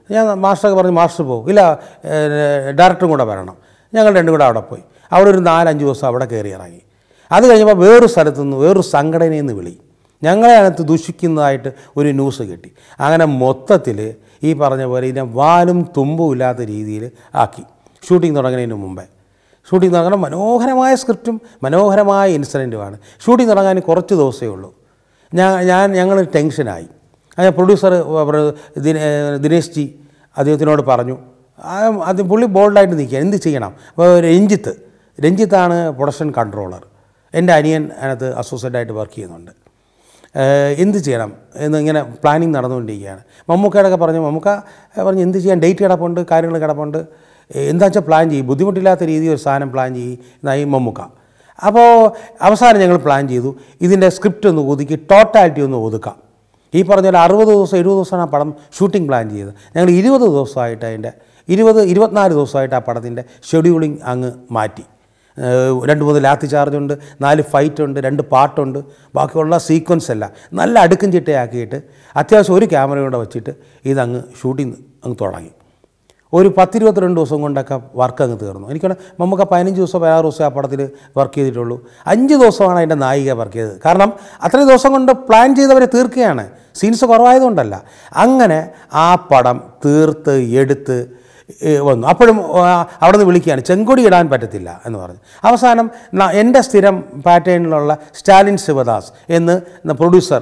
ഞാൻ മാസ്റ്ററൊക്കെ പറഞ്ഞു മാസ്റ്റർ പോകും ഇല്ല ഡയറക്ടറും കൂടെ വരണം ഞങ്ങൾ രണ്ടും കൂടെ അവിടെ പോയി അവിടെ ഒരു നാലഞ്ച് ദിവസം അവിടെ കയറി ഇറങ്ങി അത് കഴിഞ്ഞപ്പോൾ വേറൊരു സ്ഥലത്തു നിന്ന് വേറൊരു സംഘടനയിൽ നിന്ന് വിളി ഞങ്ങളെ അതിനകത്ത് ദുഷിക്കുന്നതായിട്ട് ഒരു ന്യൂസ് കിട്ടി അങ്ങനെ മൊത്തത്തിൽ ഈ പറഞ്ഞ പോലെ ഇതിനെ വാലും തുമ്പും ഇല്ലാത്ത രീതിയിൽ ആക്കി ഷൂട്ടിംഗ് തുടങ്ങുന്നതിന് മുമ്പേ ഷൂട്ടിംഗ് തുടങ്ങണം മനോഹരമായ സ്ക്രിപ്റ്റും മനോഹരമായ ഇൻസിഡൻറ്റുമാണ് ഷൂട്ടിംഗ് തുടങ്ങാൻ കുറച്ച് ദിവസമേ ഉള്ളൂ ഞാൻ ഞാൻ ഞങ്ങൾ ടെൻഷനായി അങ്ങനെ പ്രൊഡ്യൂസർ ദിന ദിനേശ് ജി അദ്ദേഹത്തിനോട് പറഞ്ഞു ആ, അത് പുള്ളി ബോൾഡായിട്ട് നിൽക്കുക എന്ത് ചെയ്യണം അപ്പോൾ രഞ്ജിത്ത് രഞ്ജിത്താണ് പ്രൊഡക്ഷൻ കൺട്രോളർ എൻ്റെ അനിയൻ അതിനകത്ത് അസോസിയേറ്റായിട്ട് വർക്ക് ചെയ്യുന്നുണ്ട് ഏഹ് എന്ത് ചെയ്യണം എന്ന് ഇങ്ങനെ പ്ലാനിങ് നടന്നുകൊണ്ടിരിക്കുകയാണ് മമ്മൂക്കയോടൊക്കെ പറഞ്ഞു മമ്മൂക്ക പറഞ്ഞു എന്ത് ചെയ്യാൻ ഡേറ്റ് കിടപ്പുണ്ട് കാര്യങ്ങൾ കിടപ്പുണ്ട് എന്താ വെച്ചാൽ പ്ലാൻ ചെയ്യും ബുദ്ധിമുട്ടില്ലാത്ത രീതിയിൽ ഒരു സാധനം പ്ലാൻ ചെയ്യും എന്നായി മമ്മൂക്ക അപ്പോൾ അവസാനം ഞങ്ങൾ പ്ലാൻ ചെയ്തു ഇതിൻ്റെ സ്ക്രിപ്റ്റ് ഒന്ന് ഒതുക്കി ടോട്ടാലിറ്റി ഒന്ന് ഒതുക്കാം ഈ പറഞ്ഞ പോലെ അറുപത് ദിവസം എഴുപത് ദിവസമാണ് ആ പടം ഷൂട്ടിംഗ് പ്ലാൻ ചെയ്തത് ഞങ്ങൾ ഇരുപത് ദിവസമായിട്ട് അതിൻ്റെ ഇരുപത് ഇരുപത്തിനാല് ദിവസമായിട്ട് ആ പടത്തിൻ്റെ ഷെഡ്യൂളിംഗ് അങ്ങ് മാറ്റി ഏഹ് രണ്ട് മൂന്ന് ലാത്തി ചാർജ് ഉണ്ട് നാല് ഫൈറ്റ് ഉണ്ട് രണ്ട് പാട്ടുണ്ട് ബാക്കിയുള്ള സീക്വൻസ് എല്ലാം നല്ല അടുക്കും ചിട്ടയാക്കിയിട്ട് അത്യാവശ്യം ഒരു ക്യാമറ കൂടെ വെച്ചിട്ട് ഇതങ്ങ് ഷൂട്ടിങ് അങ്ങ് തുടങ്ങി ഒരു പത്തിരുപത്തിരണ്ട് ദിവസം കൊണ്ടൊക്കെ വർക്ക് അങ്ങ് തീർന്നു എനിക്കാണ് നമുക്ക് പതിനഞ്ച് ദിവസം പതിനാറ് ദിവസം ആ പടത്തിൽ വർക്ക് ചെയ്തിട്ടുള്ളൂ അഞ്ച് ദിവസമാണ് അതിൻ്റെ നായിക വർക്ക് ചെയ്തത് കാരണം അത്രയും ദിവസം കൊണ്ട് പ്ലാൻ ചെയ്തവരെ തീർക്കുകയാണ് സീൻസ് കുറവായതുകൊണ്ടല്ല അങ്ങനെ ആ പടം തീർത്ത് എടുത്ത് ഏ, വന്നു അപ്പോഴും ആ, അവിടെ നിന്ന് വിളിക്കുകയാണ് ചെങ്കൊടി ഇടാൻ പറ്റത്തില്ല എന്ന് പറഞ്ഞു അവസാനം ന- എൻ്റെ സ്ഥിരം പാറ്റേണിലുള്ള സ്റ്റാലിൻ ശിവദാസ് എന്ന് പ്രൊഡ്യൂസർ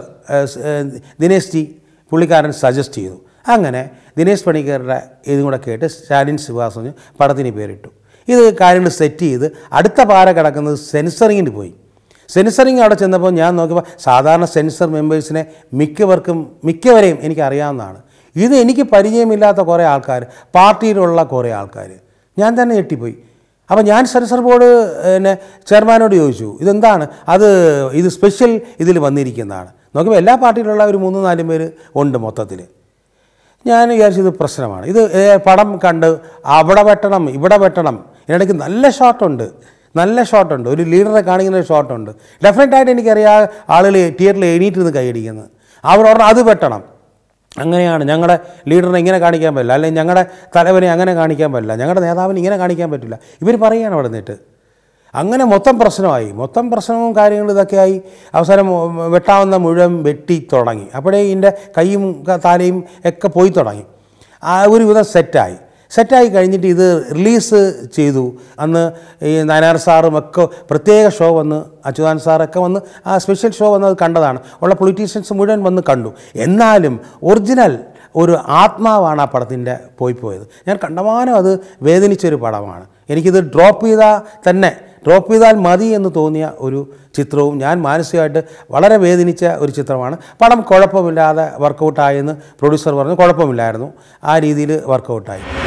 ദിനേശ് ജി പുള്ളിക്കാരൻ സജസ്റ്റ് ചെയ്തു അങ്ങനെ ദിനേശ് പണിക്കരുടെ ഇതും കൂടെ കേട്ട് സ്റ്റാലിൻ ശിവദാസ് എന്ന് പടത്തിന് പേരിട്ടു ഇത് കാര്യങ്ങൾ സെറ്റ് ചെയ്ത് അടുത്ത പാര കിടക്കുന്നത് സെൻസറിങ്ങിന് പോയി സെൻസറിങ് അവിടെ ചെന്നപ്പോൾ ഞാൻ നോക്കിയപ്പോൾ സാധാരണ സെൻസർ മെമ്പേഴ്സിനെ മിക്കവർക്കും മിക്കവരെയും എനിക്ക് അറിയാവുന്നതാണ് ഇത് എനിക്ക് പരിചയമില്ലാത്ത കുറേ ആൾക്കാർ പാർട്ടിയിലുള്ള കുറേ ആൾക്കാർ ഞാൻ തന്നെ ഞെട്ടിപ്പോയി അപ്പോൾ ഞാൻ സെൻസർ ബോർഡ് പിന്നെ ചെയർമാനോട് ചോദിച്ചു ഇതെന്താണ് അത് ഇത് സ്പെഷ്യൽ ഇതിൽ വന്നിരിക്കുന്നതാണ് നോക്കുമ്പോൾ എല്ലാ പാർട്ടിയിലുള്ള ഒരു മൂന്ന് നാല് പേര് ഉണ്ട് മൊത്തത്തിൽ ഞാൻ വിചാരിച്ചു ഇത് പ്രശ്നമാണ് ഇത് ഏ, പടം കണ്ട് അവിടെ വെട്ടണം ഇവിടെ വെട്ടണം ഇതിനിടയ്ക്ക് നല്ല ഷോട്ടുണ്ട് നല്ല ഷോട്ടുണ്ട് ഒരു ലീഡറെ കാണിക്കുന്ന ഒരു ഷോട്ടുണ്ട് ഡെഫിനറ്റായിട്ട് എനിക്കറിയാം ആളുകൾ തിയേറ്ററിൽ എണീറ്റ് നിന്ന് കൈയടിക്കുന്നത് അവർ പറഞ്ഞു അത് വെട്ടണം അങ്ങനെയാണ് ഞങ്ങളുടെ ലീഡറിനെ ഇങ്ങനെ കാണിക്കാൻ പറ്റില്ല അല്ലെങ്കിൽ ഞങ്ങളുടെ തലവനെ അങ്ങനെ കാണിക്കാൻ പറ്റില്ല ഞങ്ങളുടെ നേതാവിനെ ഇങ്ങനെ കാണിക്കാൻ പറ്റില്ല ഇവർ പറയുകയാണ് അവിടെ നിന്നിട്ട് അങ്ങനെ മൊത്തം പ്രശ്നമായി മൊത്തം പ്രശ്നവും കാര്യങ്ങളും ഇതൊക്കെയായി അവസാനം വെട്ടാവുന്ന മുഴുവൻ വെട്ടി തുടങ്ങി അപ്പോഴേ ഇതിൻ്റെ കൈയും ക- തലയും ഒക്കെ പോയി തുടങ്ങി ആ ഒരുവിധം സെറ്റായി സെറ്റായി കഴിഞ്ഞിട്ട് ഇത് റിലീസ് ചെയ്തു അന്ന് ഈ നയനാർ സാറും ഒക്കെ പ്രത്യേക ഷോ വന്ന് അച്യുതാൻ സാറൊക്കെ വന്ന് ആ സ്പെഷ്യൽ ഷോ വന്ന് അത് കണ്ടതാണ് ഉള്ള പൊളിറ്റീഷ്യൻസ് മുഴുവൻ വന്ന് കണ്ടു എന്നാലും ഒറിജിനൽ ഒരു ആത്മാവാണ് ആ പടത്തിൻ്റെ പോയി പോയത് ഞാൻ കണ്ടമാനം അത് വേദനിച്ചൊരു പടമാണ് എനിക്കിത് ഡ്രോപ്പ് ചെയ്താൽ തന്നെ ഡ്രോപ്പ് ചെയ്താൽ മതി എന്ന് തോന്നിയ ഒരു ചിത്രവും ഞാൻ മാനസികമായിട്ട് വളരെ വേദനിച്ച ഒരു ചിത്രമാണ് പടം കുഴപ്പമില്ലാതെ വർക്കൗട്ടായെന്ന് പ്രൊഡ്യൂസർ പറഞ്ഞു കുഴപ്പമില്ലായിരുന്നു ആ രീതിയിൽ വർക്കൗട്ടായി